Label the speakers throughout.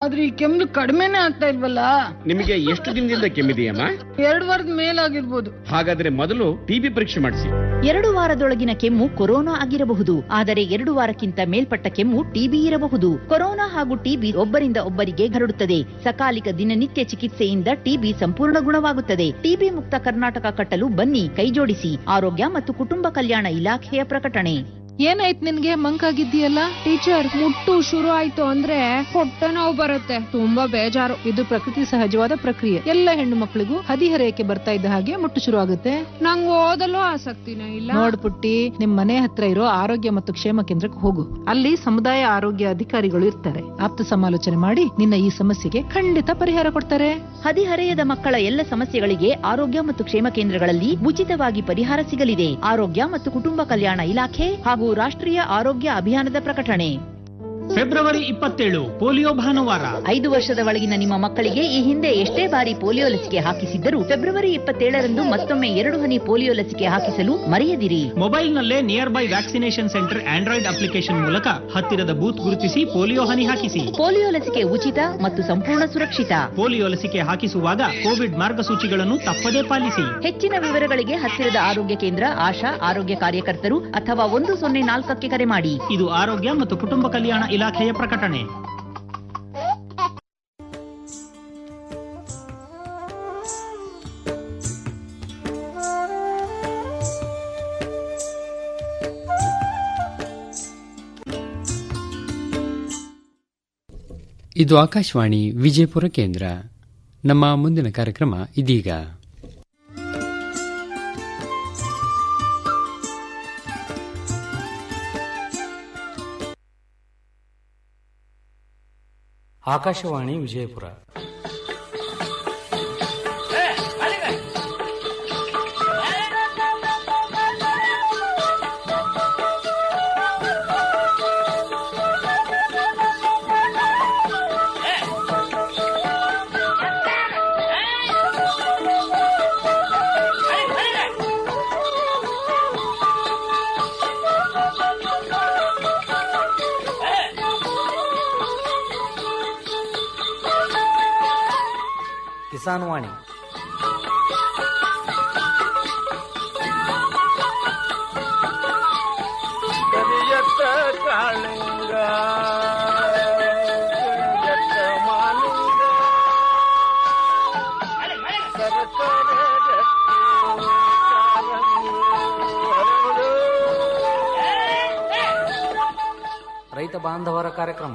Speaker 1: ಆದ್ರೆ ಈ ಕೆಮ್ಮು ಕಡಿಮೆನೇ ಆಗ್ತಾ ಇಲ್ವಲ್ಲ
Speaker 2: ನಿಮಗೆ ಎಷ್ಟು ದಿನದಿಂದ ಕೆಮ್ಮಿದೆಯಮ್ಮ
Speaker 1: ಎರಡ್ ವಾರದ ಮೇಲಾಗಿರ್ಬೋದು
Speaker 2: ಹಾಗಾದ್ರೆ ಮೊದಲು ಟಿಬಿ ಪರೀಕ್ಷೆ ಮಾಡಿಸಿ
Speaker 3: ಎರಡು ವಾರದೊಳಗಿನ ಕೆಮ್ಮು ಕೊರೋನಾ ಆಗಿರಬಹುದು ಆದರೆ ಎರಡು ವಾರಕ್ಕಿಂತ ಮೇಲ್ಪಟ್ಟ ಕೆಮ್ಮು ಟಿಬಿ ಇರಬಹುದು ಕೊರೋನಾ ಹಾಗೂ ಟಿಬಿ ಒಬ್ಬರಿಂದ ಒಬ್ಬರಿಗೆ ಹರಡುತ್ತದೆ ಸಕಾಲಿಕ ದಿನನಿತ್ಯ ಚಿಕಿತ್ಸೆಯಿಂದ ಟಿಬಿ ಸಂಪೂರ್ಣ ಗುಣವಾಗುತ್ತದೆ ಟಿಬಿ ಮುಕ್ತ ಕರ್ನಾಟಕ ಕಟ್ಟಲು ಬನ್ನಿ ಕೈಜೋಡಿಸಿ ಆರೋಗ್ಯ ಮತ್ತು ಕುಟುಂಬ ಕಲ್ಯಾಣ ಇಲಾಖೆಯ ಪ್ರಕಟಣೆ
Speaker 4: ಏನಾಯ್ತು ನಿನ್ಗೆ ಮಂಕಾಗಿದ್ದೀಯಲ್ಲ
Speaker 5: ಟೀಚರ್ ಮುಟ್ಟು ಶುರು ಆಯ್ತು ಅಂದ್ರೆ ಹೊಟ್ಟೆ ನೋವು ಬರುತ್ತೆ ತುಂಬಾ ಬೇಜಾರು
Speaker 4: ಇದು ಪ್ರಕೃತಿ ಸಹಜವಾದ ಪ್ರಕ್ರಿಯೆ ಎಲ್ಲ ಹೆಣ್ಣು ಮಕ್ಕಳಿಗೂ ಹದಿಹರೆಯಕ್ಕೆ ಬರ್ತಾ ಇದ್ದ ಹಾಗೆ ಮುಟ್ಟು ಶುರು ಆಗುತ್ತೆ
Speaker 5: ನಂಗ್ ಓದಲು ಆಸಕ್ತಿನೇ ಇಲ್ಲ
Speaker 4: ನೋಡ್ ಪುಟ್ಟಿ ನಿಮ್ ಮನೆ ಹತ್ರ ಇರೋ ಆರೋಗ್ಯ ಮತ್ತು ಕ್ಷೇಮ ಕೇಂದ್ರಕ್ಕೆ ಹೋಗು ಅಲ್ಲಿ ಸಮುದಾಯ ಆರೋಗ್ಯ ಅಧಿಕಾರಿಗಳು ಇರ್ತಾರೆ ಆಪ್ತ ಸಮಾಲೋಚನೆ ಮಾಡಿ ನಿನ್ನ ಈ ಸಮಸ್ಯೆಗೆ ಖಂಡಿತ ಪರಿಹಾರ ಕೊಡ್ತಾರೆ
Speaker 3: ಹದಿಹರೆಯದ ಮಕ್ಕಳ ಎಲ್ಲ ಸಮಸ್ಯೆಗಳಿಗೆ ಆರೋಗ್ಯ ಮತ್ತು ಕ್ಷೇಮ ಕೇಂದ್ರಗಳಲ್ಲಿ ಉಚಿತವಾಗಿ ಪರಿಹಾರ ಸಿಗಲಿದೆ ಆರೋಗ್ಯ ಮತ್ತು ಕುಟುಂಬ ಕಲ್ಯಾಣ ಇಲಾಖೆ ಹಾಗೂ ರಾಷ್ಟ್ರೀಯ ಆರೋಗ್ಯ ಅಭಿಯಾನದ ಪ್ರಕಟಣೆ
Speaker 6: ಫೆಬ್ರವರಿ ಇಪ್ಪತ್ತೇಳು ಪೋಲಿಯೋ ಭಾನುವಾರ
Speaker 3: ಐದು ವರ್ಷದ ಒಳಗಿನ ನಿಮ್ಮ ಮಕ್ಕಳಿಗೆ ಈ ಹಿಂದೆ ಎಷ್ಟೇ ಬಾರಿ ಪೋಲಿಯೋ ಲಸಿಕೆ ಹಾಕಿಸಿದ್ದರೂ ಫೆಬ್ರವರಿ ಇಪ್ಪತ್ತೇಳರಂದು ಮತ್ತೊಮ್ಮೆ ಎರಡು ಹನಿ ಪೋಲಿಯೋ ಲಸಿಕೆ ಹಾಕಿಸಲು ಮರೆಯದಿರಿ
Speaker 6: ಮೊಬೈಲ್ನಲ್ಲೇ near by vaccination centre Android application ಮೂಲಕ ಹತ್ತಿರದ ಬೂತ್ ಗುರುತಿಸಿ ಪೋಲಿಯೋ ಹನಿ ಹಾಕಿಸಿ
Speaker 3: ಪೋಲಿಯೋ ಲಸಿಕೆ ಉಚಿತ ಮತ್ತು ಸಂಪೂರ್ಣ ಸುರಕ್ಷಿತ
Speaker 6: ಪೋಲಿಯೋ ಲಸಿಕೆ ಹಾಕಿಸುವಾಗ ಕೋವಿಡ್ ಮಾರ್ಗಸೂಚಿಗಳನ್ನು ತಪ್ಪದೇ ಪಾಲಿಸಿ
Speaker 3: ಹೆಚ್ಚಿನ ವಿವರಗಳಿಗೆ ಹತ್ತಿರದ ಆರೋಗ್ಯ ಕೇಂದ್ರ ಆಶಾ ಆರೋಗ್ಯ ಕಾರ್ಯಕರ್ತರು ಅಥವಾ ಒಂದು ಸೊನ್ನೆ ನಾಲ್ಕಕ್ಕೆ ಕರೆ ಮಾಡಿ
Speaker 6: ಇದು ಆರೋಗ್ಯ ಮತ್ತು ಕುಟುಂಬ ಕಲ್ಯಾಣ ಇಲಾಖೆಯ ಪ್ರಕಟಣೆ
Speaker 7: ಇದು ಆಕಾಶವಾಣಿ ವಿಜಯಪುರ ಕೇಂದ್ರ ನಮ್ಮ ಮುಂದಿನ ಕಾರ್ಯಕ್ರಮ ಇದೀಗ
Speaker 8: ಆಕಾಶವಾಣಿ ವಿಜಯಪುರ ಕಿಸಾನ್ ವಾಣಿ
Speaker 9: ಕರಿಯತ್ತ ಕಾಳಿಂಗ ಕರಿಯತ್ತ ಮಾಲಿಂಗ ಸರಸರ ಗಟ್ಟಿ ಕಾಲಂಗಿ ಹರಡು.
Speaker 8: ರೈತ ಬಾಂಧವರ ಕಾರ್ಯಕ್ರಮ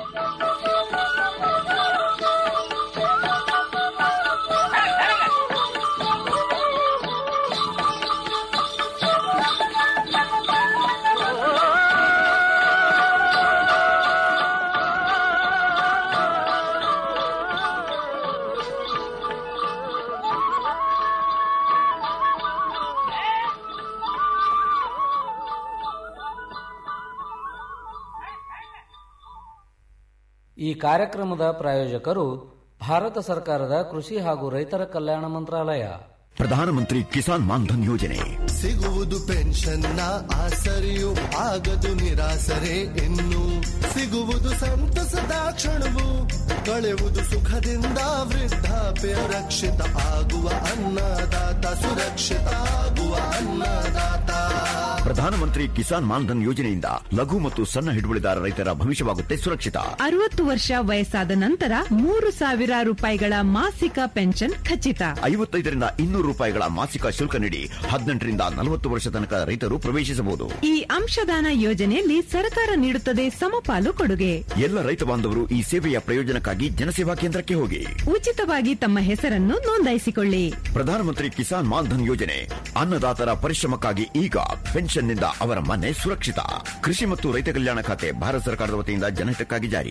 Speaker 8: ಈ ಕಾರ್ಯಕ್ರಮದ ಪ್ರಾಯೋಜಕರು ಭಾರತ ಸರ್ಕಾರದ ಕೃಷಿ ಹಾಗೂ ರೈತರ ಕಲ್ಯಾಣ ಮಂತ್ರಾಲಯ
Speaker 10: ಪ್ರಧಾನಮಂತ್ರಿ ಕಿಸಾನ್ ಮಾನ್ಧನ್ ಯೋಜನೆ
Speaker 11: ಸಿಗುವುದು ಪೆನ್ಷನ್ನ ಆಸರೆಯು ಆಗದು ನಿರಾಸರೆ ಇನ್ನು ಸಿಗುವುದು ಸಂತಸದ ಕ್ಷಣವು ಕಳೆಯುವುದು ಸುಖದಿಂದ ವೃದ್ಧಾಪ್ಯ ರಕ್ಷಿತ ಆಗುವ ಅನ್ನದಾತ ಸುರಕ್ಷಿತ ಆಗುವ ಅನ್ನದಾತ
Speaker 10: ಪ್ರಧಾನಮಂತ್ರಿ ಕಿಸಾನ್ ಮಾನ್ಧನ್ ಯೋಜನೆಯಿಂದ ಲಘು ಮತ್ತು ಸಣ್ಣ ಹಿಡುವಳಿದಾರ ರೈತರ ಭವಿಷ್ಯವಾಗುತ್ತೆ ಸುರಕ್ಷಿತ
Speaker 12: ಅರವತ್ತು ವರ್ಷ ವಯಸ್ಸಾದ ನಂತರ ಮೂರು ಸಾವಿರ ರೂಪಾಯಿಗಳ ಮಾಸಿಕ ಪೆನ್ಷನ್ ಖಚಿತ
Speaker 10: ಐವತ್ತೈದರಿಂದ ಇನ್ನೂರು ರೂಪಾಯಿಗಳ ಮಾಸಿಕ ಶುಲ್ಕ ನೀಡಿ ಹದಿನೆಂಟರಿಂದ ನಲವತ್ತು ವರ್ಷ ತನಕ ರೈತರು ಪ್ರವೇಶಿಸಬಹುದು
Speaker 12: ಈ ಅಂಶದಾನ ಯೋಜನೆಯಲ್ಲಿ ಸರ್ಕಾರ ನೀಡುತ್ತದೆ ಸಮಪಾಲು ಕೊಡುಗೆ
Speaker 10: ಎಲ್ಲ ರೈತ ಬಾಂಧವರು ಈ ಸೇವೆಯ ಪ್ರಯೋಜನಕ್ಕಾಗಿ ಜನಸೇವಾ ಕೇಂದ್ರಕ್ಕೆ ಹೋಗಿ
Speaker 12: ಉಚಿತವಾಗಿ ತಮ್ಮ ಹೆಸರನ್ನು ನೋಂದಾಯಿಸಿಕೊಳ್ಳಿ
Speaker 10: ಪ್ರಧಾನಮಂತ್ರಿ ಕಿಸಾನ್ ಮಾನ್ಧನ್ ಯೋಜನೆ ಅನ್ನದಾತರ ಪರಿಶ್ರಮಕ್ಕಾಗಿ ಈಗ ಪೆನ್ಷನ್ನಿಂದ ಅವರ ಮನೆ ಸುರಕ್ಷಿತ ಕೃಷಿ ಮತ್ತು ರೈತ ಕಲ್ಯಾಣ ಖಾತೆ ಭಾರತ ಸರ್ಕಾರದ ವತಿಯಿಂದ ಜನಹಿತಕ್ಕಾಗಿ ಜಾರಿ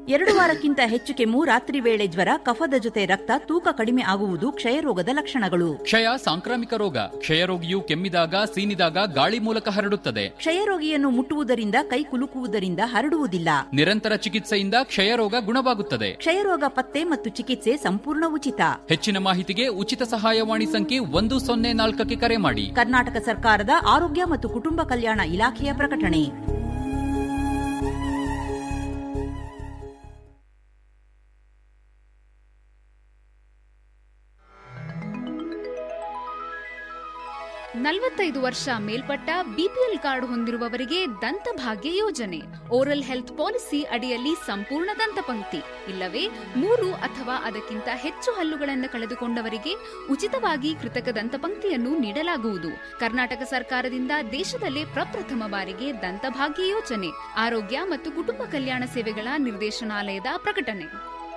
Speaker 3: ಎರಡು ವಾರಕ್ಕಿಂತ ಹೆಚ್ಚು ಕೆಮ್ಮು ರಾತ್ರಿ ವೇಳೆ ಜ್ವರ ಕಫದ ಜೊತೆ ರಕ್ತ ತೂಕ ಕಡಿಮೆ ಆಗುವುದು ಕ್ಷಯರೋಗದ ಲಕ್ಷಣಗಳು
Speaker 13: ಕ್ಷಯ ಸಾಂಕ್ರಾಮಿಕ ರೋಗ ಕ್ಷಯರೋಗಿಯು ಕೆಮ್ಮಿದಾಗ ಸೀನಿದಾಗ ಗಾಳಿ ಮೂಲಕ ಹರಡುತ್ತದೆ
Speaker 3: ಕ್ಷಯರೋಗಿಯನ್ನು ಮುಟ್ಟುವುದರಿಂದ ಕೈ ಕುಲುಕುವುದರಿಂದ ಹರಡುವುದಿಲ್ಲ
Speaker 13: ನಿರಂತರ ಚಿಕಿತ್ಸೆಯಿಂದ ಕ್ಷಯರೋಗ ಗುಣವಾಗುತ್ತದೆ
Speaker 3: ಕ್ಷಯರೋಗ ಪತ್ತೆ ಮತ್ತು ಚಿಕಿತ್ಸೆ ಸಂಪೂರ್ಣ ಉಚಿತ
Speaker 13: ಹೆಚ್ಚಿನ ಮಾಹಿತಿಗೆ ಉಚಿತ ಸಹಾಯವಾಣಿ ಸಂಖ್ಯೆ ಒಂದು ಸೊನ್ನೆ ನಾಲ್ಕಕ್ಕೆ ಕರೆ ಮಾಡಿ
Speaker 3: ಕರ್ನಾಟಕ ಸರ್ಕಾರದ ಆರೋಗ್ಯ ಮತ್ತು ಕುಟುಂಬ ಕಲ್ಯಾಣ ಇಲಾಖೆಯ ಪ್ರಕಟಣೆ
Speaker 14: ನಲವತ್ತೈದು ವರ್ಷ ಮೇಲ್ಪಟ್ಟ ಬಿಪಿಎಲ್ ಕಾರ್ಡ್ ಹೊಂದಿರುವವರಿಗೆ ದಂತಭಾಗ್ಯ ಯೋಜನೆ ಓರಲ್ ಹೆಲ್ತ್ ಪಾಲಿಸಿ ಅಡಿಯಲ್ಲಿ ಸಂಪೂರ್ಣ ದಂತಪಂಕ್ತಿ ಇಲ್ಲವೇ ಮೂರು ಅಥವಾ ಅದಕ್ಕಿಂತ ಹೆಚ್ಚು ಹಲ್ಲುಗಳನ್ನು ಕಳೆದುಕೊಂಡವರಿಗೆ ಉಚಿತವಾಗಿ ಕೃತಕ ದಂತಪಂಕ್ತಿಯನ್ನು ನೀಡಲಾಗುವುದು ಕರ್ನಾಟಕ ಸರ್ಕಾರದಿಂದ ದೇಶದಲ್ಲೇ ಪ್ರಪ್ರಥಮ ಬಾರಿಗೆ ದಂತಭಾಗ್ಯ ಯೋಜನೆ ಆರೋಗ್ಯ ಮತ್ತು ಕುಟುಂಬ ಕಲ್ಯಾಣ ಸೇವೆಗಳ ನಿರ್ದೇಶನಾಲಯದ ಪ್ರಕಟಣೆ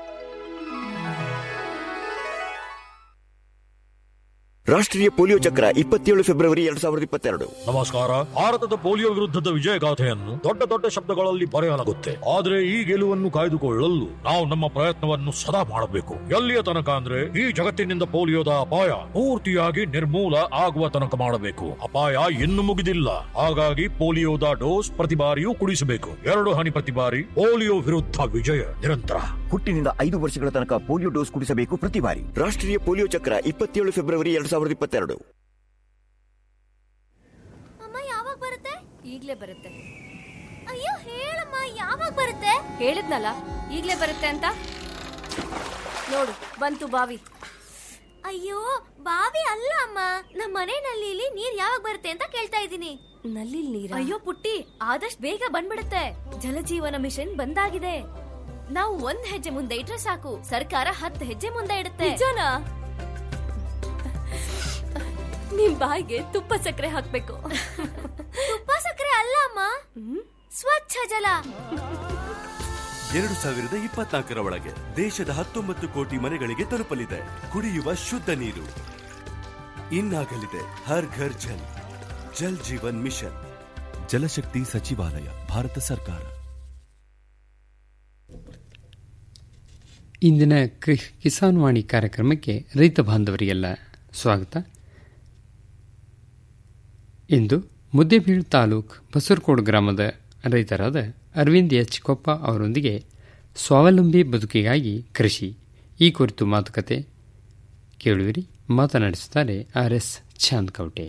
Speaker 10: ರಾಷ್ಟ್ರೀಯ ಪೋಲಿಯೋ ಚಕ್ರ ಇಪ್ಪತ್ತೇಳು ಫೆಬ್ರವರಿ ಎರಡ್ ಸಾವಿರದ ಇಪ್ಪತ್ತೆರಡು
Speaker 15: ನಮಸ್ಕಾರ ಭಾರತದ ಪೋಲಿಯೋ ವಿರುದ್ಧದ ವಿಜಯಗಾಥೆಯನ್ನು ದೊಡ್ಡ ದೊಡ್ಡ ಶಬ್ದಗಳಲ್ಲಿ ಬರೆಯಲಾಗುತ್ತೆ ಆದ್ರೆ ಈ ಗೆಲುವನ್ನು ಕಾಯ್ದುಕೊಳ್ಳಲು ನಾವು ನಮ್ಮ ಪ್ರಯತ್ನವನ್ನು ಸದಾ ಮಾಡಬೇಕು ಎಲ್ಲಿಯ ತನಕ ಅಂದ್ರೆ ಈ ಜಗತ್ತಿನಿಂದ ಪೋಲಿಯೋದ ಅಪಾಯ ಪೂರ್ತಿಯಾಗಿ ನಿರ್ಮೂಲ ಆಗುವ ತನಕ ಮಾಡಬೇಕು ಅಪಾಯ ಇನ್ನು ಮುಗಿದಿಲ್ಲ ಹಾಗಾಗಿ ಪೋಲಿಯೋದ ಡೋಸ್ ಪ್ರತಿ ಬಾರಿಯೂ ಕುಡಿಸಬೇಕು ಎರಡು ಹನಿ ಪ್ರತಿ ಬಾರಿ ಪೋಲಿಯೋ ವಿರುದ್ಧ ವಿಜಯ ನಿರಂತರ
Speaker 10: ಹುಟ್ಟಿನಿಂದ ಐದು ವರ್ಷಗಳ ತನಕ ಪೋಲಿಯೋ ಡೋಸ್ ಕುಡಿಸಬೇಕು ಪ್ರತಿ ಬಾರಿ ರಾಷ್ಟ್ರೀಯ ಪೋಲಿಯೋ ಚಕ್ರ ಇಪ್ಪತ್ತೇಳು ಫೆಬ್ರವರಿ ಎರಡ್ ಸಾವಿರದ ಇಪ್ಪತ್ತೆರಡು
Speaker 16: ಅಮ್ಮ ಯಾವಾಗ ಬರುತ್ತೆ ಈಗ್ಲೇ ಬರುತ್ತೆ ಅಯ್ಯೋ ಹೇಳಮ್ಮ ಯಾವಾಗ ಬರುತ್ತೆ ಹೇಳಿದ್ನಲ್ಲ ಈಗ್ಲೇ ಬರುತ್ತೆ ಅಂತ ನೋಡು ಬಂತು ಬಾವಿ ಅಯ್ಯೋ ಬಾವಿ ಅಲ್ಲ ಅಮ್ಮ ನಮ್ಮ ಮನೆ ನಲ್ಲಿಲಿ ನೀರ್ ಯಾವಾಗ ಬರುತ್ತೆ ಅಂತ ಕೇಳ್ತಾ ಇದ್ದೀನಿ ನಲ್ಲಿ ನೀರ ಅಯ್ಯೋ ಪುಟ್ಟಿ ಆದಷ್ಟು ಬೇಗ ಬಂದ್ಬಿಡುತ್ತೆ ಜಲಜೀವನ ಮಿಷನ್ ಬಂದಾಗಿದೆ ನಾವು ಒಂದ್ ಹೆಜ್ಜೆ ಮುಂದೆ ಇಟ್ರೆ ಸಾಕು ಸರ್ಕಾರ ಹತ್ತು ಹೆಜ್ಜೆ ಮುಂದೆ ಇಡುತ್ತೆ ನಿಜನಾ ನಿಮ್ ಬಾಯಿಗೆ ತುಪ್ಪ ಸಕ್ಕರೆ ಹಾಕ್ಬೇಕು ತುಪ್ಪ ಸಕ್ಕರೆ ಅಲ್ಲ ಅಮ್ಮ ಸ್ವಚ್ಛ ಜಲ
Speaker 17: ಎರಡು ಸಾವಿರದ ಇಪ್ಪತ್ನಾಲ್ಕರ ಒಳಗೆ ದೇಶದ ಹತ್ತೊಂಬತ್ತು ಕೋಟಿ ಮನೆಗಳಿಗೆ ತಲುಪಲಿದೆ ಕುಡಿಯುವ ಶುದ್ಧ ನೀರು ಇನ್ನಾಗಲಿದೆ ಹರ್ ಘರ್ ಜಲ್ ಜಲ್ ಜೀವನ್ ಮಿಷನ್ ಜಲಶಕ್ತಿ ಸಚಿವಾಲಯ ಭಾರತ ಸರ್ಕಾರ
Speaker 7: ಇಂದಿನ ಕೃ- ಕಿಸಾನ್ ವಾಣಿ ಕಾರ್ಯಕ್ರಮಕ್ಕೆ ರೈತ ಬಾಂಧವರಿಗೆಲ್ಲ ಸ್ವಾಗತ ಇಂದು ಮುದ್ದೇಬೀಳು ತಾಲೂಕ್ ಬಸರ್ಕೋಡ್ ಗ್ರಾಮದ ರೈತರಾದ ಅರವಿಂದ್ ಎಚ್ ಕೊಪ್ಪ ಅವರೊಂದಿಗೆ ಸ್ವಾವಲಂಬಿ ಬದುಕಿಗಾಗಿ ಕೃಷಿ ಈ ಕುರಿತು ಮಾತುಕತೆ ಕೇಳುವಿರಿ ಮಾತನಾಡಿಸುತ್ತಾರೆ ಆರ್ ಎಸ್ ಚಾಂದ್ಕೌಟೆ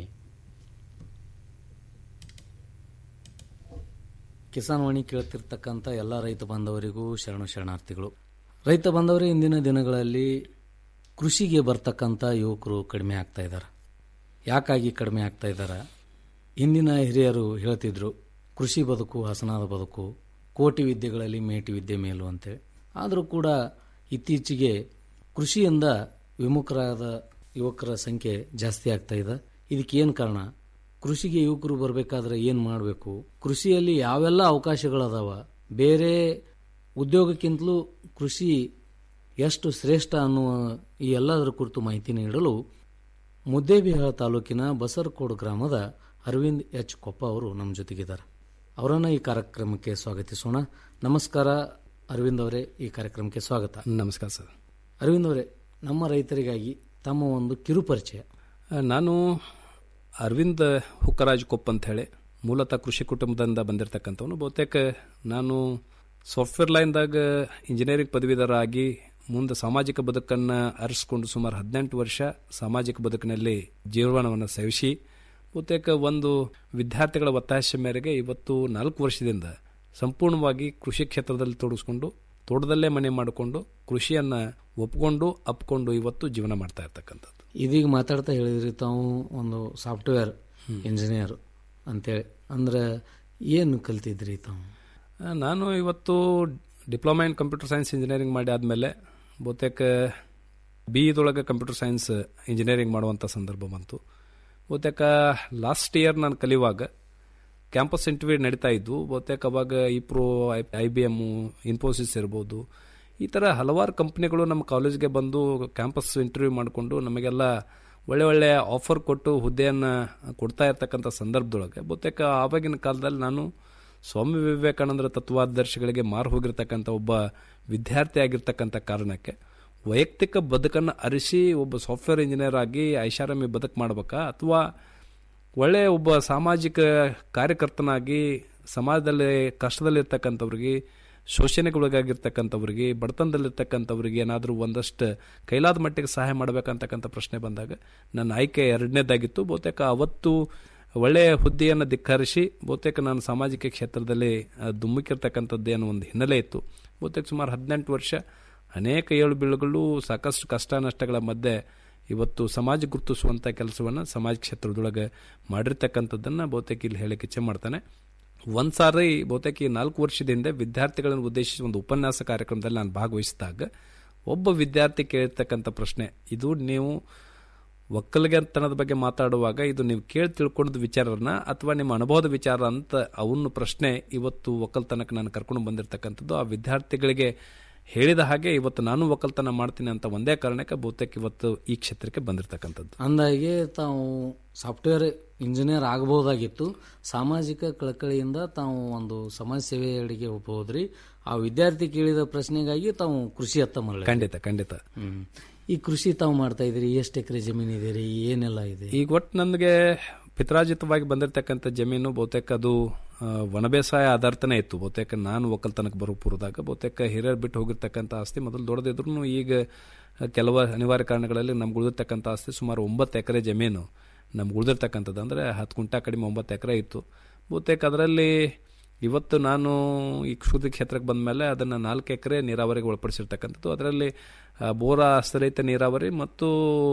Speaker 8: ಕಿಸಾನ್ ವಾಣಿ ಕೇಳ್ತಿರ್ತಕ್ಕಂಥ ಎಲ್ಲ ರೈತ ಬಾಂಧವರಿಗೂ ಶರಣ ಶರಣಾರ್ಥಿಗಳು ರೈತ ಬಾಂಧವರೇ ಇಂದಿನ ದಿನಗಳಲ್ಲಿ ಕೃಷಿಗೆ ಬರ್ತಕ್ಕಂಥ ಯುವಕರು ಕಡಿಮೆ ಆಗ್ತಾ ಇದ್ದಾರೆ ಯಾಕಾಗಿ ಕಡಿಮೆ ಆಗ್ತಾ ಇದ್ದಾರೆ ಹಿಂದಿನ ಹಿರಿಯರು ಹೇಳ್ತಿದ್ರು ಕೃಷಿ ಬದುಕು ಹಸನಾದ ಬದುಕು ಕೋಟಿ ವಿದ್ಯೆಗಳಲ್ಲಿ ಮೇಟಿ ವಿದ್ಯೆ ಮೇಲು ಅಂತೇಳಿ ಆದರೂ ಕೂಡ ಇತ್ತೀಚೆಗೆ ಕೃಷಿಯಿಂದ ವಿಮುಖರಾದ ಯುವಕರ ಸಂಖ್ಯೆ ಜಾಸ್ತಿ ಆಗ್ತಾ ಇದೆ ಇದಕ್ಕೆ ಏನು ಕಾರಣ ಕೃಷಿಗೆ ಯುವಕರು ಬರಬೇಕಾದ್ರೆ ಏನು ಮಾಡಬೇಕು ಕೃಷಿಯಲ್ಲಿ ಯಾವೆಲ್ಲ ಅವಕಾಶಗಳದಾವ ಬೇರೆ ಉದ್ಯೋಗಕ್ಕಿಂತಲೂ ಕೃಷಿ ಎಷ್ಟು ಶ್ರೇಷ್ಠ ಅನ್ನುವ ಈ ಎಲ್ಲದರ ಕುರಿತು ಮಾಹಿತಿ ನೀಡಲು ಮುದ್ದೇಬಿಹಾಳ ತಾಲೂಕಿನ ಬಸರಕೋಡು ಗ್ರಾಮದ ಅರವಿಂದ್ ಎಚ್ ಕೊಪ್ಪ ಅವರು ನಮ್ಮ ಜೊತೆಗಿದ್ದಾರೆ ಅವರನ್ನು ಈ ಕಾರ್ಯಕ್ರಮಕ್ಕೆ ಸ್ವಾಗತಿಸೋಣ ನಮಸ್ಕಾರ ಅರವಿಂದ್ ಅವರೇ ಈ ಕಾರ್ಯಕ್ರಮಕ್ಕೆ ಸ್ವಾಗತ
Speaker 18: ನಮಸ್ಕಾರ ಸರ್
Speaker 8: ಅರವಿಂದ್ ಅವರೇ ನಮ್ಮ ರೈತರಿಗಾಗಿ ತಮ್ಮ ಒಂದು ಕಿರು ಪರಿಚಯ
Speaker 18: ನಾನು ಅರವಿಂದ್ ಹುಕ್ಕರಾಜ್ ಕೊಪ್ಪ ಅಂತ ಹೇಳಿ ಮೂಲತಃ ಕೃಷಿ ಕುಟುಂಬದಿಂದ ಬಂದಿರತಕ್ಕಂಥವನು ಬಹುತೇಕ ನಾನು ಸಾಫ್ಟ್ವೇರ್ ಲೈನ್ದಾಗ ಇಂಜಿನಿಯರಿಂಗ್ ಪದವೀಧರ ಆಗಿ ಮುಂದೆ ಸಾಮಾಜಿಕ ಬದುಕನ್ನು ಅರಸ್ಕೊಂಡು ಸುಮಾರು ಹದಿನೆಂಟು ವರ್ಷ ಸಾಮಾಜಿಕ ಬದುಕಿನಲ್ಲಿ ಜೀವನವನ್ನು ಸೇವಿಸಿ ಬಹುತೇಕ ಒಂದು ವಿದ್ಯಾರ್ಥಿಗಳ ಒತ್ತಾಯ ಮೇರೆಗೆ ಇವತ್ತು ನಾಲ್ಕು ವರ್ಷದಿಂದ ಸಂಪೂರ್ಣವಾಗಿ ಕೃಷಿ ಕ್ಷೇತ್ರದಲ್ಲಿ ತೊಡಗಿಸ್ಕೊಂಡು ತೋಟದಲ್ಲೇ ಮನೆ ಮಾಡಿಕೊಂಡು ಕೃಷಿಯನ್ನು ಒಪ್ಕೊಂಡು ಅಪ್ಕೊಂಡು ಇವತ್ತು ಜೀವನ ಮಾಡ್ತಾ ಇರ್ತಕ್ಕಂಥದ್ದು
Speaker 8: ಇದೀಗ ಮಾತಾಡ್ತಾ ಹೇಳಿದ್ರಿ ತಾವು ಒಂದು ಸಾಫ್ಟ್ವೇರ್ ಇಂಜಿನಿಯರ್ ಅಂತೇಳಿ ಅಂದ್ರೆ ಏನು ಕಲ್ತಿದ್ರಿ ತಾವು
Speaker 18: ಆ, ನಾನು ಇವತ್ತು diploma in computer science engineering ಮಾಡಿ ಆದಮೇಲೆ ಬಹುತೇಕ ಬಿ ಇದೊಳಗೆ ಕಂಪ್ಯೂಟರ್ ಸೈನ್ಸ್ ಇಂಜಿನಿಯರಿಂಗ್ ಮಾಡುವಂಥ ಸಂದರ್ಭ ಬಂತು ಬಹುತೇಕ ಲಾಸ್ಟ್ ಇಯರ್ ನಾನು ಕಲಿಯುವಾಗ ಕ್ಯಾಂಪಸ್ ಇಂಟರ್ವ್ಯೂ ನಡೀತಾ ಇದ್ದು ಬಹುತೇಕ ಅವಾಗ Wipro I B M Infosys ಇರ್ಬೋದು ಈ ಥರ ಹಲವಾರು ಕಂಪ್ನಿಗಳು ನಮ್ಮ ಕಾಲೇಜ್ಗೆ ಬಂದು ಕ್ಯಾಂಪಸ್ ಇಂಟರ್ವ್ಯೂ ಮಾಡಿಕೊಂಡು ನಮಗೆಲ್ಲ ಒಳ್ಳೆ ಒಳ್ಳೆ ಆಫರ್ ಕೊಟ್ಟು ಹುದ್ದೆಯನ್ನು ಕೊಡ್ತಾ ಇರ್ತಕ್ಕಂಥ ಸಂದರ್ಭದೊಳಗೆ ಬಹುತೇಕ ಆವಾಗಿನ ಕಾಲದಲ್ಲಿ ನಾನು ಸ್ವಾಮಿ ವಿವೇಕಾನಂದರ ತತ್ವಾದರ್ಶಗಳಿಗೆ ಮಾರು ಹೋಗಿರ್ತಕ್ಕಂಥ ಒಬ್ಬ ವಿದ್ಯಾರ್ಥಿ ಆಗಿರ್ತಕ್ಕಂಥ ಕಾರಣಕ್ಕೆ ವೈಯಕ್ತಿಕ ಬದುಕನ್ನು ಅರಿಸಿ ಒಬ್ಬ ಸಾಫ್ಟ್ವೇರ್ ಇಂಜಿನಿಯರ್ ಆಗಿ ಐಷಾರಾಮಿ ಬದುಕು ಮಾಡ್ಬೇಕಾ ಅಥವಾ ಒಳ್ಳೆಯ ಒಬ್ಬ ಸಾಮಾಜಿಕ ಕಾರ್ಯಕರ್ತನಾಗಿ ಸಮಾಜದಲ್ಲಿ ಕಷ್ಟದಲ್ಲಿರ್ತಕ್ಕಂಥವ್ರಿಗೆ ಶೋಷಣೆಗೊಳಗಾಗಿರ್ತಕ್ಕಂಥವ್ರಿಗೆ ಬಡತನದಲ್ಲಿರ್ತಕ್ಕಂಥವ್ರಿಗೆ ಏನಾದರೂ ಒಂದಷ್ಟು ಕೈಲಾದ ಮಟ್ಟಿಗೆ ಸಹಾಯ ಮಾಡಬೇಕಂತಕ್ಕಂಥ ಪ್ರಶ್ನೆ ಬಂದಾಗ ನನ್ನ ಆಯ್ಕೆ ಎರಡನೇದಾಗಿತ್ತು ಬಹುತೇಕ ಅವತ್ತು ಒಳ್ಳೆಯ ಹುದ್ದೆಯನ್ನು ಧಿಕ್ಕರಿಸಿ ಬಹುತೇಕ ನಾನು ಸಾಮಾಜಿಕ ಕ್ಷೇತ್ರದಲ್ಲಿ ಆ, ಧುಮುಕಿರ್ತಕ್ಕಂಥದ್ದೇನೋ ಒಂದು ಹಿನ್ನೆಲೆ ಇತ್ತು ಬಹುತೇಕ ಸುಮಾರು ಹದಿನೆಂಟು ವರ್ಷ ಅನೇಕ ಏಳು ಬೀಳುಗಳು ಸಾಕಷ್ಟು ಕಷ್ಟ ನಷ್ಟಗಳ ಮಧ್ಯೆ ಇವತ್ತು ಸಮಾಜ ಗುರುತಿಸುವಂಥ ಕೆಲಸವನ್ನು ಸಮಾಜ ಕ್ಷೇತ್ರದೊಳಗೆ ಮಾಡಿರ್ತಕ್ಕಂಥದ್ದನ್ನು ಬಹುತೇಕ ಇಲ್ಲಿ ಹೇಳಕ್ಕೆ ಇಚ್ಛೆ ಮಾಡ್ತಾನೆ ಒಂದು ಸಾರಿ ಬಹುತೇಕ ಈ ನಾಲ್ಕು ವರ್ಷದ ಹಿಂದೆ ವಿದ್ಯಾರ್ಥಿಗಳನ್ನು ಉದ್ದೇಶಿಸಿ ಒಂದು ಉಪನ್ಯಾಸ ಕಾರ್ಯಕ್ರಮದಲ್ಲಿ ನಾನು ಭಾಗವಹಿಸಿದಾಗ ಒಬ್ಬ ವಿದ್ಯಾರ್ಥಿ ಕೇಳಿರ್ತಕ್ಕಂಥ ಪ್ರಶ್ನೆ ಇದು ನೀವು ಒಕ್ಕಲಿಗೆತನದ ಬಗ್ಗೆ ಮಾತಾಡುವಾಗ ಇದು ನೀವು ಕೇಳಿ ತಿಳ್ಕೊಂಡ ವಿಚಾರನ ಅಥವಾ ನಿಮ್ಮ ಅನುಭವದ ವಿಚಾರ ಅಂತ ಅವನ್ನ ಪ್ರಶ್ನೆ ಇವತ್ತು ಒಕ್ಕಲ್ತನಕ್ಕೆ ನಾನು ಕರ್ಕೊಂಡು ಬಂದಿರತಕ್ಕಂಥದ್ದು ಆ ವಿದ್ಯಾರ್ಥಿಗಳಿಗೆ ಹೇಳಿದ ಹಾಗೆ ಇವತ್ತು ನಾನು ಒಕ್ಕಲ್ತನ ಮಾಡ್ತೀನಿ ಅಂತ ಒಂದೇ ಕಾರಣಕ್ಕೆ ಬಹುತೇಕ ಇವತ್ತು ಈ ಕ್ಷೇತ್ರಕ್ಕೆ ಬಂದಿರತಕ್ಕಂಥದ್ದು
Speaker 8: ಅಂದಾಗೆ ತಾವು ಸಾಫ್ಟ್ವೇರ್ ಇಂಜಿನಿಯರ್ ಆಗಬಹುದಾಗಿತ್ತು ಸಾಮಾಜಿಕ ಕಳಕಳಿಯಿಂದ ತಾವು ಒಂದು ಸಮಾಜ ಸೇವೆಯಡಿಗೆ ಹೋಗ್ಬೋದ್ರಿ ಆ ವಿದ್ಯಾರ್ಥಿ ಕೇಳಿದ ಪ್ರಶ್ನೆಗಾಗಿ ತಾವು ಕೃಷಿ ಹತ್ತ ಮರಳಿ
Speaker 18: ಖಂಡಿತ ಖಂಡಿತ
Speaker 8: ಹ್ಮ್ ಈ ಕೃಷಿ ತಾವು ಮಾಡ್ತಾ ಇದ್ರಿ ಎಷ್ಟು ಎಕರೆ ಜಮೀನು ಇದೆ ರೀ ಏನೆಲ್ಲ ಇದೆ
Speaker 18: ಈಗ ಒಟ್ಟು ನನಗೆ ಪಿತ್ರಾಜಿತವಾಗಿ ಬಂದಿರತಕ್ಕಂಥ ಜಮೀನು ಬಹುತೇಕ ಅದು ಆ, ವನ ಬೇಸಾಯ ಆಧಾರಿತನೇ ಇತ್ತು ಬಹುತೇಕ ನಾನು ಒಕ್ಕಲ್ತನಕ್ಕೆ ಬರೋ ಪೂರ್ವದಾಗ ಬಹುತೇಕ ಹಿರಿಯರು ಬಿಟ್ಟು ಹೋಗಿರ್ತಕ್ಕಂಥ ಆಸ್ತಿ ಮೊದಲು ದೊಡ್ಡದಿದ್ರು ಈಗ ಕೆಲವು ಅನಿವಾರ್ಯ ಕಾರಣಗಳಲ್ಲಿ ನಮ್ಗೆ ಉಳಿದಿರ್ತಕ್ಕಂಥ ಆಸ್ತಿ ಸುಮಾರು ಒಂಬತ್ತು ಎಕರೆ ಜಮೀನು ನಮ್ಗೆ ಉಳಿದಿರ್ತಕ್ಕಂಥದ್ದು ಅಂದರೆ ಹತ್ತು ಕುಂಟ ಕಡಿಮೆ ಒಂಬತ್ತು ಎಕರೆ ಇತ್ತು ಬಹುತೇಕ ಅದರಲ್ಲಿ ಇವತ್ತು ನಾನು ಈ ಕೃಷಿ ಕ್ಷೇತ್ರಕ್ಕೆ ಬಂದ ಮೇಲೆ ಅದನ್ನು ನಾಲ್ಕು ಎಕರೆ ನೀರಾವರಿಗೆ ಒಳಪಡಿಸಿರ್ತಕ್ಕಂಥದ್ದು ಅದರಲ್ಲಿ ಆ, ಬೋರ ಆಶ್ರಯಿತ ನೀರಾವರಿ ಮತ್ತು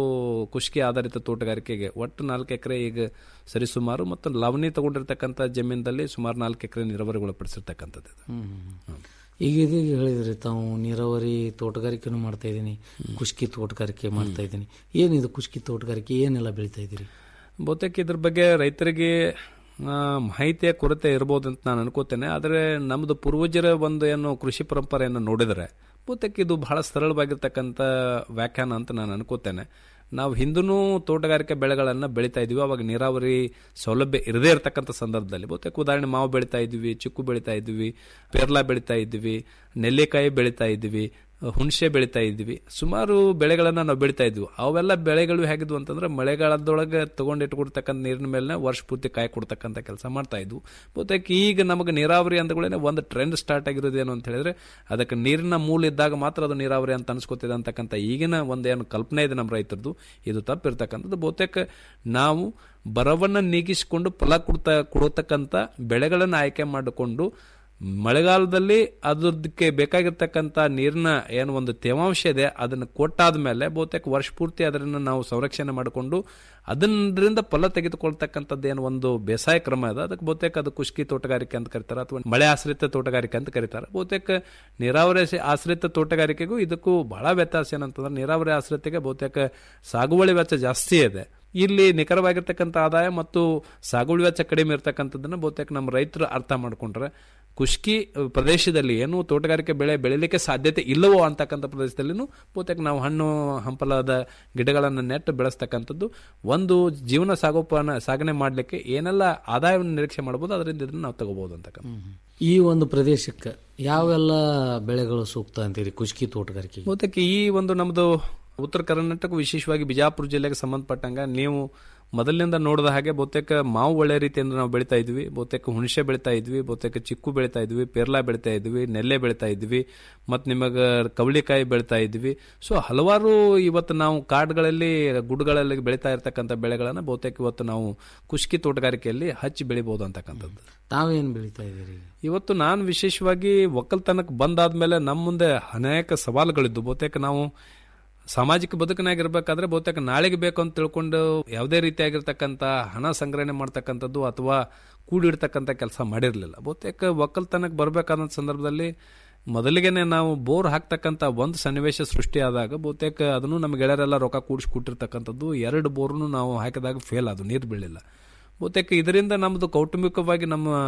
Speaker 18: ಕುಷ್ಕಿ ಆಧಾರಿತ ತೋಟಗಾರಿಕೆಗೆ ಒಟ್ಟು ನಾಲ್ಕು ಎಕರೆ ಈಗ ಸರಿಸುಮಾರು ಮತ್ತು ಲಾವಣಿ ತಗೊಂಡಿರ್ತಕ್ಕಂಥ ಜಮೀನದಲ್ಲಿ ಸುಮಾರು ನಾಲ್ಕು ಎಕರೆ ನೀರಾವರಿಗೆ ಒಳಪಡಿಸಿರ್ತಕ್ಕಂಥದ್ದು ಇದು.
Speaker 8: ಹ್ಮ್. ಈಗ ಇದೀಗ ಹೇಳಿದ್ರಿ ತಾವು ನೀರಾವರಿ ತೋಟಗಾರಿಕೆನೂ ಮಾಡ್ತಾ ಇದ್ದೀನಿ ಕುಷ್ಕಿ ತೋಟಗಾರಿಕೆ ಮಾಡ್ತಾ ಇದ್ದೀನಿ ಏನಿದು ಕುಷ್ಕಿ ತೋಟಗಾರಿಕೆ ಏನೆಲ್ಲ ಬೆಳಿತಾ ಇದ್ದೀರಿ
Speaker 18: ಬಹುತೇಕ ಇದ್ರ ಬಗ್ಗೆ ರೈತರಿಗೆ ಆ, ಮಾಹಿತಿಯ ಕೊರತೆ ಇರ್ಬೋದು ಅಂತ ನಾನು ಅನ್ಕೋತೇನೆ ಆದರೆ ನಮ್ಮದು ಪೂರ್ವಜರ ಒಂದು ಏನು ಕೃಷಿ ಪರಂಪರೆಯನ್ನು ನೋಡಿದರೆ ಬಹುತೇಕ ಇದು ಬಹಳ ಸರಳವಾಗಿರ್ತಕ್ಕಂಥ ವ್ಯಾಖ್ಯಾನ ಅಂತ ನಾನು ಅನ್ಕೋತೇನೆ ನಾವು ಹಿಂದೂ ತೋಟಗಾರಿಕೆ ಬೆಳೆಗಳನ್ನು ಬೆಳೀತಾ ಇದ್ವಿ ಅವಾಗ ನೀರಾವರಿ ಸೌಲಭ್ಯ ಇರದೇ ಇರತಕ್ಕಂಥ ಸಂದರ್ಭದಲ್ಲಿ ಬಹುತೇಕ ಉದಾಹರಣೆ ಮಾವು ಬೆಳೀತಾ ಇದ್ವಿ ಚಿಕ್ಕು ಬೆಳೀತಾ ಇದ್ವಿ ಪೇರ್ಲಾ ಬೆಳೀತಾ ಇದ್ವಿ ನೆಲ್ಲಿಕಾಯಿ ಬೆಳೀತಾ ಇದ್ವಿ ಹುಣಸೆ ಬೆಳೀತಾ ಇದ್ವಿ ಸುಮಾರು ಬೆಳೆಗಳನ್ನು ನಾವು ಬೆಳೀತಾ ಇದ್ವಿ ಅವೆಲ್ಲ ಬೆಳೆಗಳು ಹೇಗಿದ್ವು ಅಂತಂದ್ರೆ ಮಳೆಗಾಲದೊಳಗೆ ತಗೊಂಡಿಟ್ಕೊಡ್ತಕ್ಕಂಥ ನೀರಿನ ಮೇಲೆ ವರ್ಷ ಪೂರ್ತಿ ಕಾಯಿ ಕೊಡ್ತಕ್ಕಂಥ ಕೆಲಸ ಮಾಡ್ತಾ ಇದ್ವು ಬಹುತೇಕ ಈಗ ನಮಗೆ ನೀರಾವರಿ ಅಂದಗಳೇ ಒಂದು ಟ್ರೆಂಡ್ ಸ್ಟಾರ್ಟ್ ಆಗಿರೋದೇನು ಅಂತ ಹೇಳಿದ್ರೆ ಅದಕ್ಕೆ ನೀರಿನ ಮೂಲ ಇದ್ದಾಗ ಮಾತ್ರ ಅದು ನೀರಾವರಿ ಅಂತ ಅನ್ಸ್ಕೊತಿದೆ ಅಂತಕ್ಕಂಥ ಈಗಿನ ಒಂದೇನು ಕಲ್ಪನೆ ಇದೆ ನಮ್ಮ ರೈತರದು ಇದು ತಪ್ಪಿರ್ತಕ್ಕಂಥದ್ದು ಬಹುತೇಕ ನಾವು ಬರವನ್ನು ನೀಗಿಸಿಕೊಂಡು ಫಲ ಕೊಡ್ತಾ ಕೊಡತಕ್ಕಂಥ ಬೆಳೆಗಳನ್ನು ಆಯ್ಕೆ ಮಾಡಿಕೊಂಡು ಮಳೆಗಾಲದಲ್ಲಿ ಅದಕ್ಕೆ ಬೇಕಾಗಿರ್ತಕ್ಕಂಥ ನೀರಿನ ಏನು ಒಂದು ತೇವಾಂಶ ಇದೆ ಅದನ್ನು ಕೊಟ್ಟಾದ ಮೇಲೆ ಬಹುತೇಕ ವರ್ಷ ಪೂರ್ತಿ ಅದನ್ನು ನಾವು ಸಂರಕ್ಷಣೆ ಮಾಡಿಕೊಂಡು ಅದರಿಂದ ಫಲ ತೆಗೆದುಕೊಳ್ತಕ್ಕಂಥದ್ದು ಏನು ಒಂದು ಬೇಸಾಯ ಕ್ರಮ ಇದೆ ಅದಕ್ಕೆ ಬಹುತೇಕ ಅದು ಕುಷ್ಕಿ ತೋಟಗಾರಿಕೆ ಅಂತ ಕರೀತಾರೆ ಅಥವಾ ಮಳೆ ಆಶ್ರಿತ ತೋಟಗಾರಿಕೆ ಅಂತ ಕರೀತಾರೆ ಬಹುತೇಕ ನೀರಾವರಿ ಆಶ್ರಿ- ಆಶ್ರಿತ ತೋಟಗಾರಿಕೆಗೂ ಇದಕ್ಕೂ ಬಹಳ ವ್ಯತ್ಯಾಸ ಏನಂತಂದ್ರೆ ನೀರಾವರಿ ಆಶ್ರಿತಕ್ಕೆ ಬಹುತೇಕ ಸಾಗುವಳಿ ವೆಚ್ಚ ಜಾಸ್ತಿ ಇದೆ ಇಲ್ಲಿ ನಿಖರವಾಗಿರ್ತಕ್ಕಂಥ ಆದಾಯ ಮತ್ತು ಸಾಗುವಳಿ ವೆಚ್ಚ ಕಡಿಮೆ ಇರತಕ್ಕಂಥದ್ದನ್ನ ಬಹುತೇಕ ನಮ್ಮ ರೈತರು ಅರ್ಥ ಮಾಡ್ಕೊಂಡ್ರೆ ಕುಷ್ಕಿ ಪ್ರದೇಶದಲ್ಲಿ ಏನು ತೋಟಗಾರಿಕೆ ಬೆಳೆ ಬೆಳಿಲಿಕ್ಕೆ ಸಾಧ್ಯತೆ ಇಲ್ಲವೋ ಅಂತಕ್ಕಂಥ ಪ್ರದೇಶದಲ್ಲಿನೂ ಬಹುತೇಕ ನಾವು ಹಣ್ಣು ಹಂಪಲಾದ ಗಿಡಗಳನ್ನು ನೆಟ್ಟು ಬೆಳೆಸ್ತಕ್ಕಂಥದ್ದು ಒಂದು ಜೀವನ ಸಾಗೋಪಾನ ಸಾಗಣೆ ಮಾಡಲಿಕ್ಕೆ ಏನೆಲ್ಲ ಆದಾಯವನ್ನು ನಿರೀಕ್ಷೆ ಮಾಡ್ಬೋದು ಅದರಿಂದ ಇದನ್ನು ನಾವು ತಗೋಬಹುದು ಅಂತಕ್ಕಂಥ
Speaker 8: ಈ ಒಂದು ಪ್ರದೇಶಕ್ಕೆ ಯಾವೆಲ್ಲ ಬೆಳೆಗಳು ಸೂಕ್ತ ಅಂತೀರಿ ಕುಷ್ಕಿ ತೋಟಗಾರಿಕೆ
Speaker 18: ಬಹುತೇಕ ಈ ಒಂದು ನಮ್ಮದು ಉತ್ತರ ಕರ್ನಾಟಕ ವಿಶೇಷವಾಗಿ ಬಿಜಾಪುರ ಜಿಲ್ಲೆಗೆ ಸಂಬಂಧಪಟ್ಟಂಗ ನೀವು ಮೊದಲಿನಿಂದ ನೋಡಿದ ಹಾಗೆ ಬಹುತೇಕ ಮಾವು ಒಳ್ಳೆ ರೀತಿಯಿಂದ ನಾವು ಬೆಳಿತಾ ಇದ್ವಿ ಬಹುತೇಕ ಹುಣಸೆ ಬೆಳಿತಾ ಇದ್ವಿ ಬಹುತೇಕ ಚಿಕ್ಕು ಬೆಳಿತಾ ಇದ್ವಿ ಪೇರ್ಲಾ ಬೆಳಿತಾ ಇದ್ವಿ ನೆಲ್ಲೆ ಬೆಳಿತಾ ಇದ್ವಿ ಮತ್ತು ನಿಮಗೆ ಕವಳಿಕಾಯಿ ಬೆಳಿತಾ ಇದ್ವಿ ಸೊ ಹಲವಾರು ಇವತ್ತು ನಾವು ಕಾಡುಗಳಲ್ಲಿ ಗುಡ್ಡಗಳಲ್ಲಿ ಬೆಳಿತಾ ಇರ್ತಕ್ಕಂಥ ಬೆಳೆಗಳನ್ನು ಬಹುತೇಕ ಇವತ್ತು ನಾವು ಕುಷ್ಕಿ ತೋಟಗಾರಿಕೆಯಲ್ಲಿ ಹಚ್ಚಿ ಬೆಳಿಬಹುದು ಅಂತಕ್ಕಂಥದ್ದು
Speaker 8: ತಾವೇನು ಬೆಳಿತಾ ಇದ್ದೀರಿ
Speaker 18: ಇವತ್ತು ನಾನು ವಿಶೇಷವಾಗಿ ಒಕ್ಕಲ್ತನಕ್ಕೆ ಬಂದಾದ್ಮೇಲೆ ನಮ್ಮ ಮುಂದೆ ಅನೇಕ ಸವಾಲುಗಳಿದ್ದು ಬಹುತೇಕ ನಾವು ಸಾಮಾಜಿಕ ಬದುಕಿನಾಗಿರ್ಬೇಕಾದ್ರೆ ಬಹುತೇಕ ನಾಳೆಗೆ ಬೇಕು ಅಂತ ತಿಳ್ಕೊಂಡು ಯಾವುದೇ ರೀತಿಯಾಗಿರ್ತಕ್ಕಂಥ ಹಣ ಸಂಗ್ರಹಣೆ ಮಾಡ್ತಕ್ಕಂಥದ್ದು ಅಥವಾ ಕೂಡಿಡ್ತಕ್ಕಂಥ ಕೆಲಸ ಮಾಡಿರಲಿಲ್ಲ ಬಹುತೇಕ ಒಕ್ಕಲ್ತನಕ್ಕೆ ಬರಬೇಕಾದ ಸಂದರ್ಭದಲ್ಲಿ ಮೊದಲಿಗೆನೆ ನಾವು ಬೋರ್ ಹಾಕ್ತಕ್ಕಂಥ ಒಂದು ಸನ್ನಿವೇಶ ಸೃಷ್ಟಿಯಾದಾಗ ಬಹುತೇಕ ಅದನ್ನು ನಮ್ಮ ಗೆಳೆಯರೆಲ್ಲ ರೊಕ್ಕ ಕೂಡಿಸಿ ಕೊಟ್ಟಿರ್ತಕ್ಕಂಥದ್ದು ಎರಡು ಬೋರ್ನು ನಾವು ಹಾಕಿದಾಗ ಫೇಲ್ ಅದು ನೀರು ಬೀಳಿಲ್ಲ ಬಹುತೇಕ ಇದರಿಂದ ನಮ್ಮದು ಕೌಟುಂಬಿಕವಾಗಿ ನಮ್ಮ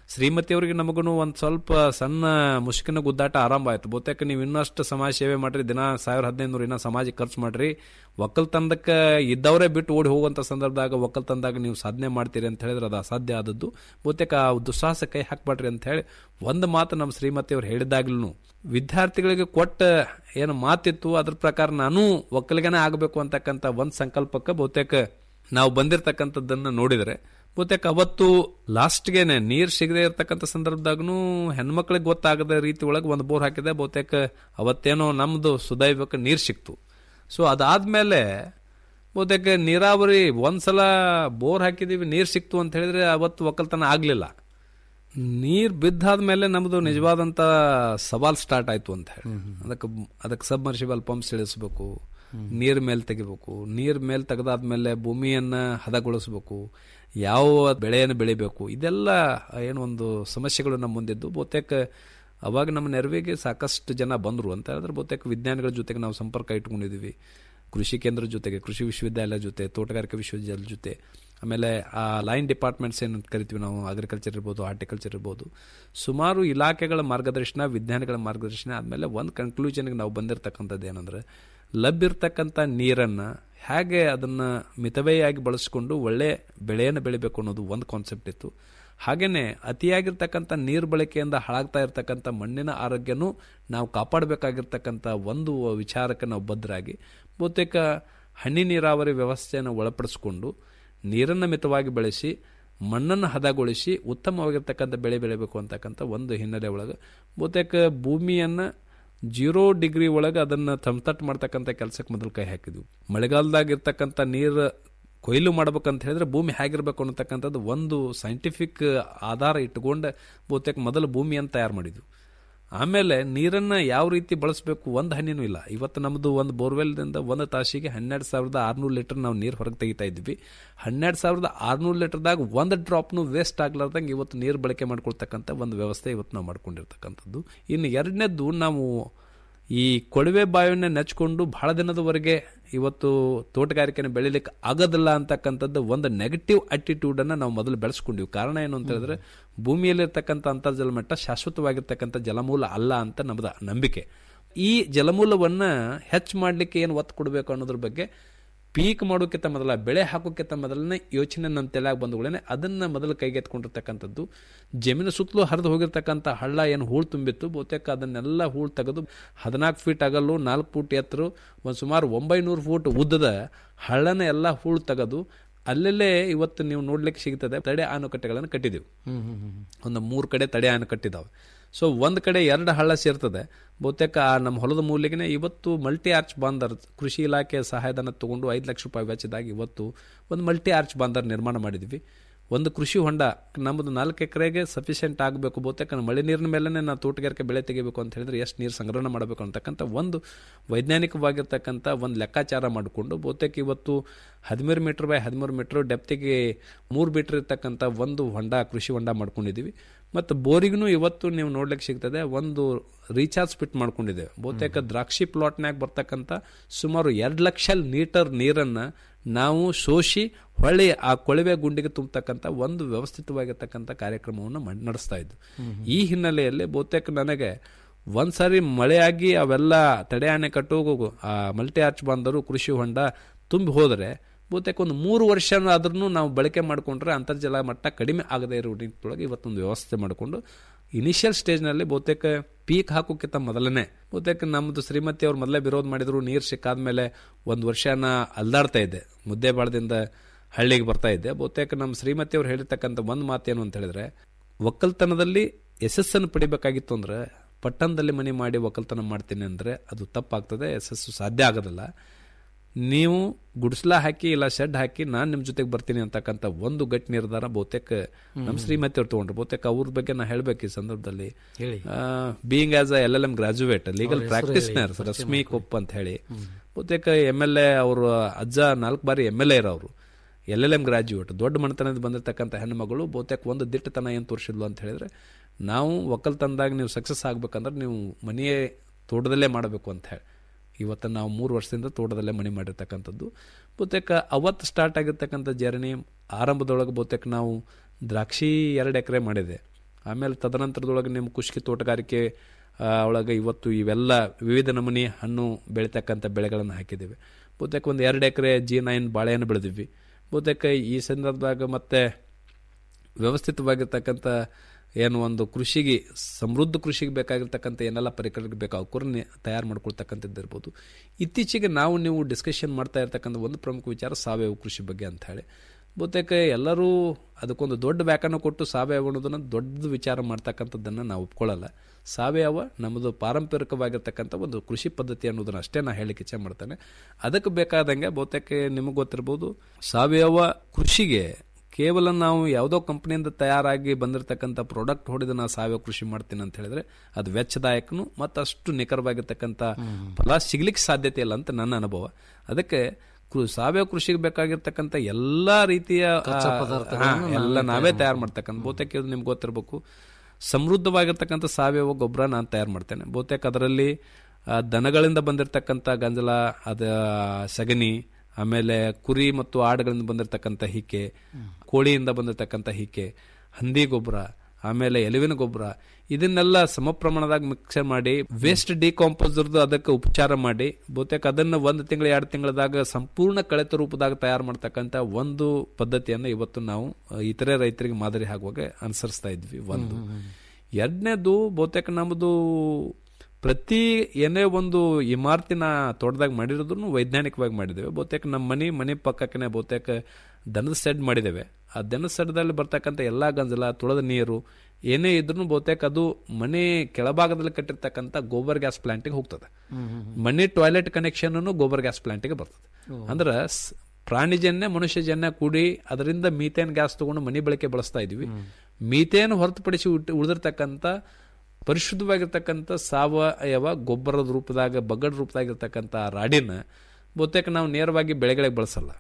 Speaker 18: ಶ್ರೀಮತಿಯವರಿಗೆ ನಮಗೂ ಒಂದು ಸ್ವಲ್ಪ ಸಣ್ಣ ಮುಷ್ಕಿನ ಗುದ್ದಾಟ ಆರಂಭ ಆಯ್ತು ಬಹುತೇಕ ನೀವು ಇನ್ನಷ್ಟು ಸಮಾಜ ಸೇವೆ ಮಾಡ್ರಿ ದಿನ ಸಾವಿರ ಹದಿನೈದು ನೂರು ಇನ್ನೂ ಸಮಾಜಕ್ಕೆ ಖರ್ಚು ಮಾಡ್ರಿ ಒಕ್ಕಲ್ತನದಕ್ಕೆ ಇದ್ದವರೇ ಬಿಟ್ಟು ಓಡಿ ಹೋಗುವಂಥ ಸಂದರ್ಭದಾಗ ಒಕ್ಕಲ್ತನದಾಗ ನೀವು ಸಾಧನೆ ಮಾಡ್ತೀರಿ ಅಂತ ಹೇಳಿದ್ರೆ ಅದು ಅಸಾಧ್ಯ ಆದದ್ದು ಬಹುತೇಕ ಆ ದುಸ್ಸಾಹಸ ಕೈ ಹಾಕ್ಬೇಡ್ರಿ ಅಂತ ಹೇಳಿ ಒಂದು ಮಾತು ನಮ್ಮ ಶ್ರೀಮತಿಯವರು ಹೇಳಿದಾಗ್ಲೂ ವಿದ್ಯಾರ್ಥಿಗಳಿಗೆ ಕೊಟ್ಟ ಏನು ಮಾತಿತ್ತು ಅದ್ರ ಪ್ರಕಾರ ನಾನು ಒಕ್ಕಲಿಗನೇ ಆಗಬೇಕು ಅಂತಕ್ಕಂಥ ಒಂದು ಸಂಕಲ್ಪಕ್ಕೆ ಬಹುತೇಕ ನಾವು ಬಂದಿರತಕ್ಕಂಥದ್ದನ್ನು ನೋಡಿದರೆ ಬಹುತೇಕ ಅವತ್ತು ಲಾಸ್ಟ್ಗೆನೆ ನೀರು ಸಿಗದೆ ಇರತಕ್ಕಂಥ ಸಂದರ್ಭದಾಗೂ ಹೆಣ್ಮಕ್ಳಿಗೆ ಗೊತ್ತಾಗದ ರೀತಿ ಒಳಗೆ ಒಂದು ಬೋರ್ ಹಾಕಿದೆ ಬಹುತೇಕ ಅವತ್ತೇನೋ ನಮ್ಮದು ಸುದೈವಕ್ಕೆ ನೀರು ಸಿಕ್ತು ಸೊ ಅದಾದ್ಮೇಲೆ ಬಹುತೇಕ ನೀರಾವರಿ ಒಂದ್ಸಲ ಬೋರ್ ಹಾಕಿದೀವಿ ನೀರು ಸಿಕ್ತು ಅಂತ ಹೇಳಿದ್ರೆ ಅವತ್ತು ಒಕ್ಕಲ್ತನ ಆಗಲಿಲ್ಲ ನೀರು ಬಿದ್ದಾದ್ಮೇಲೆ ನಮ್ಮದು ನಿಜವಾದಂಥ ಸವಾಲ್ ಸ್ಟಾರ್ಟ್ ಆಯ್ತು ಅಂತ ಹೇಳಿ ಅದಕ್ಕೆ ಅದಕ್ಕೆ ಸಬ್ಮರ್ಸಿಬಲ್ ಪಂಪ್ಸ್ ಇಳಿಸ್ಬೇಕು ನೀರ್ ಮೇಲೆ ತೆಗಿಬೇಕು ನೀರ್ ಮೇಲೆ ತೆಗೆದಾದ್ಮೇಲೆ ಭೂಮಿಯನ್ನ ಹದಗೊಳಿಸ್ಬೇಕು ಯಾವ ಬೆಳೆಯನ್ನು ಬೆಳಿಬೇಕು ಇದೆಲ್ಲ ಏನು ಒಂದು ಸಮಸ್ಯೆಗಳು ನಮ್ಮ ಮುಂದಿದ್ದು ಬಹುತೇಕ ಅವಾಗ ನಮ್ಮ ನೆರವಿಗೆ ಸಾಕಷ್ಟು ಜನ ಬಂದರು ಅಂತ ಹೇಳಿದ್ರೆ ಬಹುತೇಕ ವಿಜ್ಞಾನಿಗಳ ಜೊತೆಗೆ ನಾವು ಸಂಪರ್ಕ ಇಟ್ಕೊಂಡಿದ್ದೀವಿ ಕೃಷಿ ಕೇಂದ್ರ ಜೊತೆಗೆ ಕೃಷಿ ವಿಶ್ವವಿದ್ಯಾಲಯ ಜೊತೆ ತೋಟಗಾರಿಕಾ ವಿಶ್ವವಿದ್ಯಾಲಯ ಜೊತೆ ಆಮೇಲೆ ಆ ಲೈನ್ ಡಿಪಾರ್ಟ್ಮೆಂಟ್ಸ್ ಏನು ಕರಿತೀವಿ ನಾವು ಅಗ್ರಿಕಲ್ಚರ್ ಇರ್ಬೋದು ಹಾರ್ಟಿಕಲ್ಚರ್ ಇರ್ಬೋದು ಸುಮಾರು ಇಲಾಖೆಗಳ ಮಾರ್ಗದರ್ಶನ ವಿಜ್ಞಾನಿಗಳ ಮಾರ್ಗದರ್ಶನ ಆದಮೇಲೆ ಒಂದು ಕನ್ಕ್ಲೂಷನ್ಗೆ ನಾವು ಬಂದಿರತಕ್ಕಂಥದ್ದು ಏನಂದ್ರೆ ಲಭ್ಯ ಇರ್ತಕ್ಕಂಥ ನೀರನ್ನು ಹೇಗೆ ಅದನ್ನು ಮಿತವ್ಯಯಾಗಿ ಬಳಸಿಕೊಂಡು ಒಳ್ಳೆ ಬೆಳೆಯನ್ನು ಬೆಳಿಬೇಕು ಅನ್ನೋದು ಒಂದು ಕಾನ್ಸೆಪ್ಟ್ ಇತ್ತು ಹಾಗೆಯೇ ಅತಿಯಾಗಿರ್ತಕ್ಕಂಥ ನೀರು ಬಳಕೆಯಿಂದ ಹಾಳಾಗ್ತಾ ಇರತಕ್ಕಂಥ ಮಣ್ಣಿನ ಆರೋಗ್ಯನೂ ನಾವು ಕಾಪಾಡಬೇಕಾಗಿರ್ತಕ್ಕಂಥ ಒಂದು ವಿಚಾರಕ್ಕೆ ನಾವು ಬದ್ಧರಾಗಿ ಬಹುತೇಕ ಹನಿ ನೀರಾವರಿ ವ್ಯವಸ್ಥೆಯನ್ನು ಒಳಪಡಿಸಿಕೊಂಡು ನೀರನ್ನು ಮಿತವಾಗಿ ಬೆಳೆಸಿ ಮಣ್ಣನ್ನು ಹದಗೊಳಿಸಿ ಉತ್ತಮವಾಗಿರ್ತಕ್ಕಂಥ ಬೆಳೆ ಬೆಳಿಬೇಕು ಅಂತಕ್ಕಂಥ ಒಂದು ಹಿನ್ನೆಲೆ ಒಳಗೆ ಬಹುತೇಕ ಭೂಮಿಯನ್ನು ಜೀರೋ ಡಿಗ್ರಿ ಒಳಗೆ ಅದನ್ನು ತಂತಟ್ಟು ಮಾಡ್ತಕ್ಕಂಥ ಕೆಲಸಕ್ಕೆ ಮೊದಲು ಕೈ ಹಾಕಿದ್ವಿ ಮಳೆಗಾಲದಾಗ ಇರ್ತಕ್ಕಂಥ ನೀರು ಕೊಯ್ಲು ಮಾಡ್ಬೇಕಂತ ಹೇಳಿದ್ರೆ ಭೂಮಿ ಹೇಗಿರ್ಬೇಕು ಅನ್ನತಕ್ಕಂಥದ್ದು ಒಂದು ಸೈಂಟಿಫಿಕ್ ಆಧಾರ ಇಟ್ಟುಕೊಂಡು ಬಹುತೇಕ ಮೊದಲು ಭೂಮಿಯನ್ನು ತಯಾರು ಮಾಡಿದ್ವಿ ಆಮೇಲೆ ನೀರನ್ನು ಯಾವ ರೀತಿ ಬಳಸಬೇಕು ಒಂದು ಹನಿನೂ ಇಲ್ಲ ಇವತ್ತು ನಮ್ಮದು ಒಂದು ಬೋರ್ವೆಲ್ದಿಂದ ಒಂದು ತಾಸಿಗೆ ಹನ್ನೆರಡು ಸಾವಿರದ ಆರುನೂರು ಲೀಟರ್ ನಾವು ನೀರು ಹೊರಗೆ ತೆಗಿತಾ ಇದ್ವಿ ಹನ್ನೆರಡು ಸಾವಿರದ ಆರುನೂರು ಲೀಟರ್ದಾಗ ಒಂದು ಡ್ರಾಪ್ನು ವೇಸ್ಟ್ ಆಗ್ಲಾರ್ದಂಗೆ ಇವತ್ತು ನೀರು ಬಳಕೆ ಮಾಡ್ಕೊಳ್ತಕ್ಕಂಥ ಒಂದು ವ್ಯವಸ್ಥೆ ಇವತ್ತು ನಾವು ಮಾಡ್ಕೊಂಡಿರ್ತಕ್ಕಂಥದ್ದು ಇನ್ನು ಎರಡನೇದ್ದು ನಾವು ಈ ಕೊಳವೆ ಬಾವಿಯನ್ನ ನೆಚ್ಕೊಂಡು ಬಹಳ ದಿನದವರೆಗೆ ಇವತ್ತು ತೋಟಗಾರಿಕೆನ ಬೆಳಿಲಿಕ್ಕೆ ಆಗೋದಿಲ್ಲ ಅಂತಕ್ಕಂಥದ್ದು ಒಂದು ನೆಗೆಟಿವ್ ಅಟಿಟ್ಯೂಡನ್ನು ನಾವು ಮೊದಲು ಬೆಳೆಸ್ಕೊಂಡಿವಿ ಕಾರಣ ಏನು ಅಂತ ಹೇಳಿದ್ರೆ ಭೂಮಿಯಲ್ಲಿರ್ತಕ್ಕಂಥ ಅಂತರ್ಜಲ ಮಟ್ಟ ಶಾಶ್ವತವಾಗಿರ್ತಕ್ಕಂಥ ಜಲಮೂಲ ಅಲ್ಲ ಅಂತ ನಮ್ಮದು ನಂಬಿಕೆ ಈ ಜಲಮೂಲವನ್ನು ಹೆಚ್ಚು ಮಾಡಲಿಕ್ಕೆ ಏನು ಒತ್ತು ಕೊಡಬೇಕು ಅನ್ನೋದ್ರ ಬಗ್ಗೆ ಪೀಕ್ ಮಾಡೋಕ್ಕಿಂತ ಮೊದಲ ಬೆಳೆ ಹಾಕೋಕ್ಕಿಂತ ಮೊದಲನೇ ಯೋಚನೆ ನಮ್ಮ ತಲೆಯಾಗಿ ಬಂದಗಳೇ ಅದನ್ನು ಮೊದಲು ಕೈಗೆತ್ಕೊಂಡಿರ್ತಕ್ಕಂಥದ್ದು ಜಮೀನು ಸುತ್ತಲೂ ಹರಿದು ಹೋಗಿರ್ತಕ್ಕಂಥ ಹಳ್ಳ ಏನು ಹೂಳು ತುಂಬಿತ್ತು ಬಹುತೇಕ ಅದನ್ನೆಲ್ಲ ಹೂಳು ತೆಗೆದು ಹದಿನಾಲ್ಕು ಫೀಟ್ ಆಗಲು ನಾಲ್ಕು ಫೂಟ್ ಎತ್ತರು ಒಂದು ಸುಮಾರು ಒಂಬೈನೂರು ಫೂಟ್ ಉದ್ದದ ಹಳ್ಳನ ಎಲ್ಲ ಹೂಳು ತೆಗೆದು ಅಲ್ಲಲ್ಲೇ ಇವತ್ತು ನೀವು ನೋಡ್ಲಿಕ್ಕೆ ಸಿಗ್ತದೆ ತಡೆ ಆಣುಕಟ್ಟೆಗಳನ್ನು ಕಟ್ಟಿದೆವು ಒಂದು ಮೂರು ಕಡೆ ತಡೆ ಆಣು ಕಟ್ಟಿದಾವೆ ಸೊ ಒಂದು ಕಡೆ ಎರಡು ಹಳ್ಳ ಸೇರ್ತದೆ ಬಹುತೇಕ ಆ ನಮ್ಮ ಹೊಲದ ಮೂಲೆಗೆ ಇವತ್ತು ಮಲ್ಟಿ ಆರ್ಚ್ ಬಾಂದರ್ ಕೃಷಿ ಇಲಾಖೆ ಸಹಾಯಧನ ತಗೊಂಡು ಐದು ಲಕ್ಷ ರೂಪಾಯಿ ವೆಚ್ಚದಾಗ ಇವತ್ತು ಒಂದು ಮಲ್ಟಿ ಆರ್ಚ್ ಬಾಂದರ್ ನಿರ್ಮಾಣ ಮಾಡಿದ್ವಿ ಒಂದು ಕೃಷಿ ಹೊಂಡ ನಮ್ಮದು ನಾಲ್ಕು ಎಕರೆಗೆ ಸಫಿಷಿಯೆಂಟ್ ಆಗಬೇಕು ಬಹುತೇಕ ಮಳೆ ನೀರಿನ ಮೇಲೆ ನಾವು ತೋಟಗಾರಿಕೆ ಬೆಳೆ ತೆಗಿಬೇಕು ಅಂತ ಹೇಳಿದ್ರೆ ಎಷ್ಟು ನೀರು ಸಂಗ್ರಹಣೆ ಮಾಡಬೇಕು ಅಂತಕ್ಕಂಥ ಒಂದು ವೈಜ್ಞಾನಿಕವಾಗಿರ್ತಕ್ಕಂಥ ಒಂದು ಲೆಕ್ಕಾಚಾರ ಮಾಡಿಕೊಂಡು ಬಹುತೇಕ ಇವತ್ತು ಹದಿಮೂರು ಮೀಟರ್ ಬೈ ಹದಿಮೂರು ಮೀಟರ್ ಡೆಪ್ತಿಗೆ ಮೂರು ಮೀಟರ್ ಇರ್ತಕ್ಕಂಥ ಒಂದು ಹೊಂಡ ಕೃಷಿ ಹೊಂಡ ಮಾಡ್ಕೊಂಡಿದ್ದೀವಿ ಮತ್ತು ಬೋರಿಗೂ ಇವತ್ತು ನೀವು ನೋಡ್ಲಿಕ್ಕೆ ಸಿಗ್ತದೆ ಒಂದು ರೀಚಾರ್ಜ್ ಫಿಟ್ ಮಾಡ್ಕೊಂಡಿದ್ದೇವೆ ಬಹುತೇಕ ದ್ರಾಕ್ಷಿ ಪ್ಲಾಟ್ನಾಗ ಬರ್ತಕ್ಕಂಥ ಸುಮಾರು ಎರಡು ಲಕ್ಷ ಲೀಟರ್ ನೀರನ್ನು ನಾವು ಶೋಷಿ ಹೊಳ್ಳಿ ಆ ಕೊಳವೆ ಗುಂಡಿಗೆ ತುಂಬತಕ್ಕಂಥ ಒಂದು ವ್ಯವಸ್ಥಿತವಾಗಿರ್ತಕ್ಕಂಥ ಕಾರ್ಯಕ್ರಮವನ್ನು ಮಾಡಿ ನಡೆಸ್ತಾ ಇದ್ದು ಈ ಹಿನ್ನೆಲೆಯಲ್ಲಿ ಬಹುತೇಕ ನನಗೆ ಒಂದ್ಸಾರಿ ಮಳೆಯಾಗಿ ಅವೆಲ್ಲ ತಡೆ ಅಣೆಕಟ್ಟು ಆ ಮಲ್ಟಿ ಆರ್ಚ್ ಬಂದರು ಕೃಷಿ ಹೊಂಡ ತುಂಬಿ ಹೋದರೆ ಬಹುತೇಕ ಒಂದು ಮೂರು ವರ್ಷ ಆದ್ರೂ ನಾವು ಬಳಕೆ ಮಾಡಿಕೊಂಡ್ರೆ ಅಂತರ್ಜಲ ಮಟ್ಟ ಕಡಿಮೆ ಆಗದೇ ಇರೋ ನಿಟ್ಟಿನೊಳಗೆ ಇವತ್ತೊಂದು ವ್ಯವಸ್ಥೆ ಮಾಡಿಕೊಂಡು ಇನಿಷಿಯಲ್ ಸ್ಟೇಜ್ನಲ್ಲಿ ಬಹುತೇಕ ಪೀಕ್ ಹಾಕೋಕ್ಕಿಂತ ಮೊದಲನೇ ಬಹುತೇಕ ನಮ್ಮದು ಶ್ರೀಮತಿ ಅವ್ರು ಮೊದಲೇ ವಿರೋಧ ಮಾಡಿದ್ರು ನೀರು ಸಿಕ್ಕಾದ್ಮೇಲೆ ಒಂದು ವರ್ಷನ ಅಲ್ದಾಡ್ತಾ ಇದ್ದೆ ಮುದ್ದೆ ಬಾಳದಿಂದ ಹಳ್ಳಿಗೆ ಬರ್ತಾ ಇದ್ದೆ ಬಹುತೇಕ ನಮ್ಮ ಶ್ರೀಮತಿ ಅವ್ರು ಹೇಳಿರ್ತಕ್ಕಂಥ ಒಂದು ಮಾತೇನು ಅಂತ ಹೇಳಿದ್ರೆ ಒಕ್ಕಲ್ತನದಲ್ಲಿ ಯಶಸ್ಸನ್ನು ಪಡಿಬೇಕಾಗಿತ್ತು ಅಂದ್ರೆ ಪಟ್ಟಣದಲ್ಲಿ ಮನೆ ಮಾಡಿ ಒಕ್ಕಲ್ತನ ಮಾಡ್ತೀನಿ ಅಂದರೆ ಅದು ತಪ್ಪಾಗ್ತದೆ ಯಶಸ್ಸು ಸಾಧ್ಯ ಆಗೋದಿಲ್ಲ ನೀವು ಗುಡಿಸ್ಲ ಹಾಕಿ ಇಲ್ಲ ಶೆಡ್ ಹಾಕಿ ನಾನು ನಿಮ್ಮ ಜೊತೆಗೆ ಬರ್ತೀನಿ ಅಂತಕ್ಕಂಥ ಒಂದು ಗಟ್ಟಿ ನಿರ್ಧಾರ ಬಹುತೇಕ ನಮ್ಮ ಶ್ರೀಮತಿ ಅವ್ರು ತಗೊಂಡ್ರು ಬಹುತೇಕ ಅವ್ರ ಬಗ್ಗೆ ನಾ ಹೇಳ್ಬೇಕು ಈ ಸಂದರ್ಭದಲ್ಲಿ being as a L L M graduate legal
Speaker 8: ಅವ್ರ ಹೆಸರು
Speaker 4: ಪ್ರಾಕ್ಟೀಸ್ನರ್
Speaker 8: ಹೇಳಿ,
Speaker 4: ರಶ್ಮಿ ಕೊಪ್ಪ ಅಂತ ಹೇಳಿ ಬಹುತೇಕ ಎಮ್ ಎಲ್ ಎ ಅವರು ಅಜ್ಜ ನಾಲ್ಕು ಬಾರಿ ಎಮ್ ಎಲ್ ಎ ಇರೋರು ಎಲ್ ಎಲ್ ಎಂ ಗ್ರಾಜ್ಯುಯೇಟ್ ದೊಡ್ಡ ಮನೆತನದಿಂದ ಬಂದಿರತಕ್ಕಂಥ ಹೆಣ್ಮಗಳು ಬಹುತೇಕ ಒಂದು ದಿಟ್ಟತನ ಏನು ತೋರಿಸಿದ್ಲು ಅಂತ ಹೇಳಿದ್ರೆ ನಾವು ಒಕ್ಕಲ್ತನದಾಗ ನೀವು ಸಕ್ಸಸ್ ಆಗ್ಬೇಕಂದ್ರೆ ನೀವು ಮನೆಯೇ ತೋಟದಲ್ಲೇ ಮಾಡಬೇಕು ಅಂತ ಹೇಳಿ ಇವತ್ತು ನಾವು ಮೂರು ವರ್ಷದಿಂದ ತೋಟದಲ್ಲೇ ಮನೆ ಮಾಡಿರ್ತಕ್ಕಂಥದ್ದು ಬಹುತೇಕ ಅವತ್ತು ಸ್ಟಾರ್ಟ್ ಆಗಿರ್ತಕ್ಕಂಥ ಜರ್ನಿ ಆರಂಭದೊಳಗೆ ಬಹುತೇಕ ನಾವು ದ್ರಾಕ್ಷಿ ಎರಡು ಎಕರೆ ಮಾಡಿದೆ
Speaker 18: ಆಮೇಲೆ ತದನಂತರದೊಳಗೆ ನಿಮ್ಮ ಕುಷ್ಕಿ ತೋಟಗಾರಿಕೆ ಆ, ಒಳಗೆ ಇವತ್ತು ಇವೆಲ್ಲ ವಿವಿಧ ನಮೂನಿ ಹಣ್ಣು ಬೆಳೀತಕ್ಕಂಥ ಬೆಳೆಗಳನ್ನು ಹಾಕಿದ್ದೀವಿ ಬಹುತೇಕ ಒಂದು ಎರಡು ಎಕರೆ ಜಿ ನೈನ್ ಬಾಳೆಹಣ್ಣು ಬೆಳೆದಿದ್ವಿ ಬಹುತೇಕ ಈ ಸಂದರ್ಭದಾಗ ಮತ್ತೆ ವ್ಯವಸ್ಥಿತವಾಗಿರ್ತಕ್ಕಂಥ ಏನು ಒಂದು ಕೃಷಿಗೆ ಸಮೃದ್ಧ ಕೃಷಿಗೆ ಬೇಕಾಗಿರ್ತಕ್ಕಂಥ ಏನೆಲ್ಲ ಪರಿಕರಗಳು ಬೇಕು ಅವಕ್ಕೂರನ್ನೇ ತಯಾರು ಮಾಡ್ಕೊಳ್ತಕ್ಕಂಥದ್ದು ಇರ್ಬೋದು ಇತ್ತೀಚೆಗೆ ನಾವು ನೀವು ಡಿಸ್ಕಷನ್ ಮಾಡ್ತಾ ಇರ್ತಕ್ಕಂಥ ಒಂದು ಪ್ರಮುಖ ವಿಚಾರ ಸಾವಯವ ಕೃಷಿ ಬಗ್ಗೆ ಅಂತ ಹೇಳಿ ಬಹುತೇಕ ಎಲ್ಲರೂ ಅದಕ್ಕೊಂದು ದೊಡ್ಡ ವ್ಯಾಖ್ಯಾನ ಕೊಟ್ಟು ಸಾವಯವ ಅನ್ನೋದನ್ನು ದೊಡ್ಡ ವಿಚಾರ ಮಾಡ್ತಕ್ಕಂಥದ್ದನ್ನು ನಾವು ಒಪ್ಕೊಳ್ಳಲ್ಲ ಸಾವಯವ ನಮ್ಮದು ಪಾರಂಪರಿಕವಾಗಿರ್ತಕ್ಕಂಥ ಒಂದು ಕೃಷಿ ಪದ್ಧತಿ ಅನ್ನೋದನ್ನ ಅಷ್ಟೇ ನಾನು ಹೇಳಲಿಕ್ಕೆ ಇಚ್ಛೆ ಮಾಡ್ತೇನೆ ಅದಕ್ಕೆ ಬೇಕಾದಂಗೆ ಬಹುತೇಕ ನಿಮಗೆ ಗೊತ್ತಿರ್ಬೋದು ಸಾವಯವ ಕೃಷಿಗೆ ಕೇವಲ ನಾವು ಯಾವುದೋ ಕಂಪನಿಯಿಂದ ತಯಾರಾಗಿ ಬಂದಿರತಕ್ಕಂಥ ಪ್ರಾಡಕ್ಟ್ ಹೊಡೆದು ನಾನು ಸಾವಯವ ಕೃಷಿ ಮಾಡ್ತೀನಿ ಅಂತ ಹೇಳಿದ್ರೆ ಅದು ವೆಚ್ಚದಾಯಕನು ಮತ್ತು ಅಷ್ಟು ನಿಖರವಾಗಿರ್ತಕ್ಕಂಥ ಫಲ ಸಿಗ್ಲಿಕ್ಕೆ ಸಾಧ್ಯತೆ ಇಲ್ಲ ಅಂತ ನನ್ನ ಅನುಭವ ಅದಕ್ಕೆ ಕೃ- ಸಾವಯವ ಕೃಷಿಗೆ ಬೇಕಾಗಿರ್ತಕ್ಕಂಥ ಎಲ್ಲಾ ರೀತಿಯ
Speaker 8: ಕಚ್ಚಾ
Speaker 18: ಆ,
Speaker 8: ಪದಾರ್ಥಗಳನ್ನು
Speaker 18: ಹಾ, ಎಲ್ಲ
Speaker 8: ನಾವೇ
Speaker 18: ನಾವೇ
Speaker 8: ತಯಾರು
Speaker 18: ತಯಾರು ಮಾಡ್ತಕ್ಕಂಥ ಬಹುತೇಕ ಇದು ನಿಮ್ಗೆ ಗೊತ್ತಿರಬೇಕು ಸಮೃದ್ಧವಾಗಿರ್ತಕ್ಕಂಥ ಸಾವಯವ ಗೊಬ್ಬರ ನಾನು ತಯಾರು ಮಾಡ್ತೇನೆ ಬಹುತೇಕ ಅದರಲ್ಲಿ ಆ, ದನಗಳಿಂದ ಬಂದಿರತಕ್ಕಂಥ ಗಂಜಲ ಅದ ಸಗಣಿ ಆಮೇಲೆ ಕುರಿ ಮತ್ತು ಆಡುಗಳಿಂದ ಬಂದಿರತಕ್ಕಂಥ ಹಿಕ್ಕೆ ಕೋಳಿಯಿಂದ ಬಂದಿರತಕ್ಕಂಥ ಹಿಕ್ಕೆ ಹಂದಿ ಗೊಬ್ಬರ ಆಮೇಲೆ ಎಲುವಿನ ಗೊಬ್ಬರ ಇದನ್ನೆಲ್ಲ ಸಮ ಪ್ರಮಾಣದಾಗ ಮಿಕ್ಸರ್ ಮಾಡಿ ವೇಸ್ಟ್ ಡಿಕಾಂಪೋಸರ್ದು ಅದಕ್ಕೆ ಉಪಚಾರ ಮಾಡಿ ಬಹುತೇಕ ಅದನ್ನು ಒಂದು ತಿಂಗಳು ಎರಡು ತಿಂಗಳದಾಗ ಸಂಪೂರ್ಣ ಕಳೆತ ರೂಪದಾಗ ತಯಾರು ಮಾಡ್ತಕ್ಕಂಥ ಒಂದು ಪದ್ಧತಿಯನ್ನು ಇವತ್ತು ನಾವು ಆ, ಇತರೆ ರೈತರಿಗೆ ಮಾದರಿ ಆಗುವಾಗ ಅನುಸರಿಸ್ತಾ ಇದ್ವಿ ಒಂದು ಎರಡನೇದು ಬಹುತೇಕ ನಮ್ಮದು ಪ್ರತಿ ಏನೇ ಒಂದು ಇಮಾರತಿನ ತೋಟದಾಗ ಮಾಡಿರೋದನ್ನು ವೈಜ್ಞಾನಿಕವಾಗಿ ಮಾಡಿದ್ದೇವೆ ಬಹುತೇಕ ನಮ್ಮ ಮನೆ ಮನೆ ಪಕ್ಕಕ್ಕೆ ಬಹುತೇಕ ದನದ ಸೆಡ್ ಮಾಡಿದ್ದೇವೆ ಆ ದನದ ಸೆಡ್ದಲ್ಲಿ ಬರ್ತಕ್ಕಂಥ ಎಲ್ಲ ಗಂಜಲ ತುಳದ ನೀರು ಏನೇ ಇದ್ರೂ ಬಹುತೇಕ ಅದು ಮನೆ ಕೆಳಭಾಗದಲ್ಲಿ ಕಟ್ಟಿರ್ತಕ್ಕಂಥ ಗೋಬರ್ ಗ್ಯಾಸ್ ಪ್ಲಾಂಟಿಗೆ ಹೋಗ್ತದೆ ಮನೆ ಟಾಯ್ಲೆಟ್ ಕನೆಕ್ಷನ್ ಗೋಬರ್ ಗ್ಯಾಸ್ ಪ್ಲಾಂಟಿಗೆ ಬರ್ತದೆ ಅಂದ್ರೆ ಸ್- ಪ್ರಾಣಿಜನ್ಯ ಮನುಷ್ಯಜನ್ಯ ಕೂಡಿ ಅದರಿಂದ ಮೀಥೇನ್ ಗ್ಯಾಸ್ ತಗೊಂಡು ಮನೆ ಬಳಕೆ ಬಳಸ್ತಾ ಇದೀವಿ ಮೀಥೇನ್ ಹೊರತುಪಡಿಸಿ ಉಟ್- ಉಳಿದಿರ್ತಕ್ಕಂಥ ಪರಿಶುದ್ಧವಾಗಿರ್ತಕ್ಕಂಥ ಸಾವಯವ ಗೊಬ್ಬರದ ರೂಪದಾಗ ಬಗ್ಗಡ ರೂಪದಾಗಿರ್ತಕ್ಕಂಥ ರಾಡಿನ ಬಹುತೇಕ ನಾವು ನೇರವಾಗಿ ಬೆಳೆಗಳಿಗೆ ಬಳಸಲ್ಲ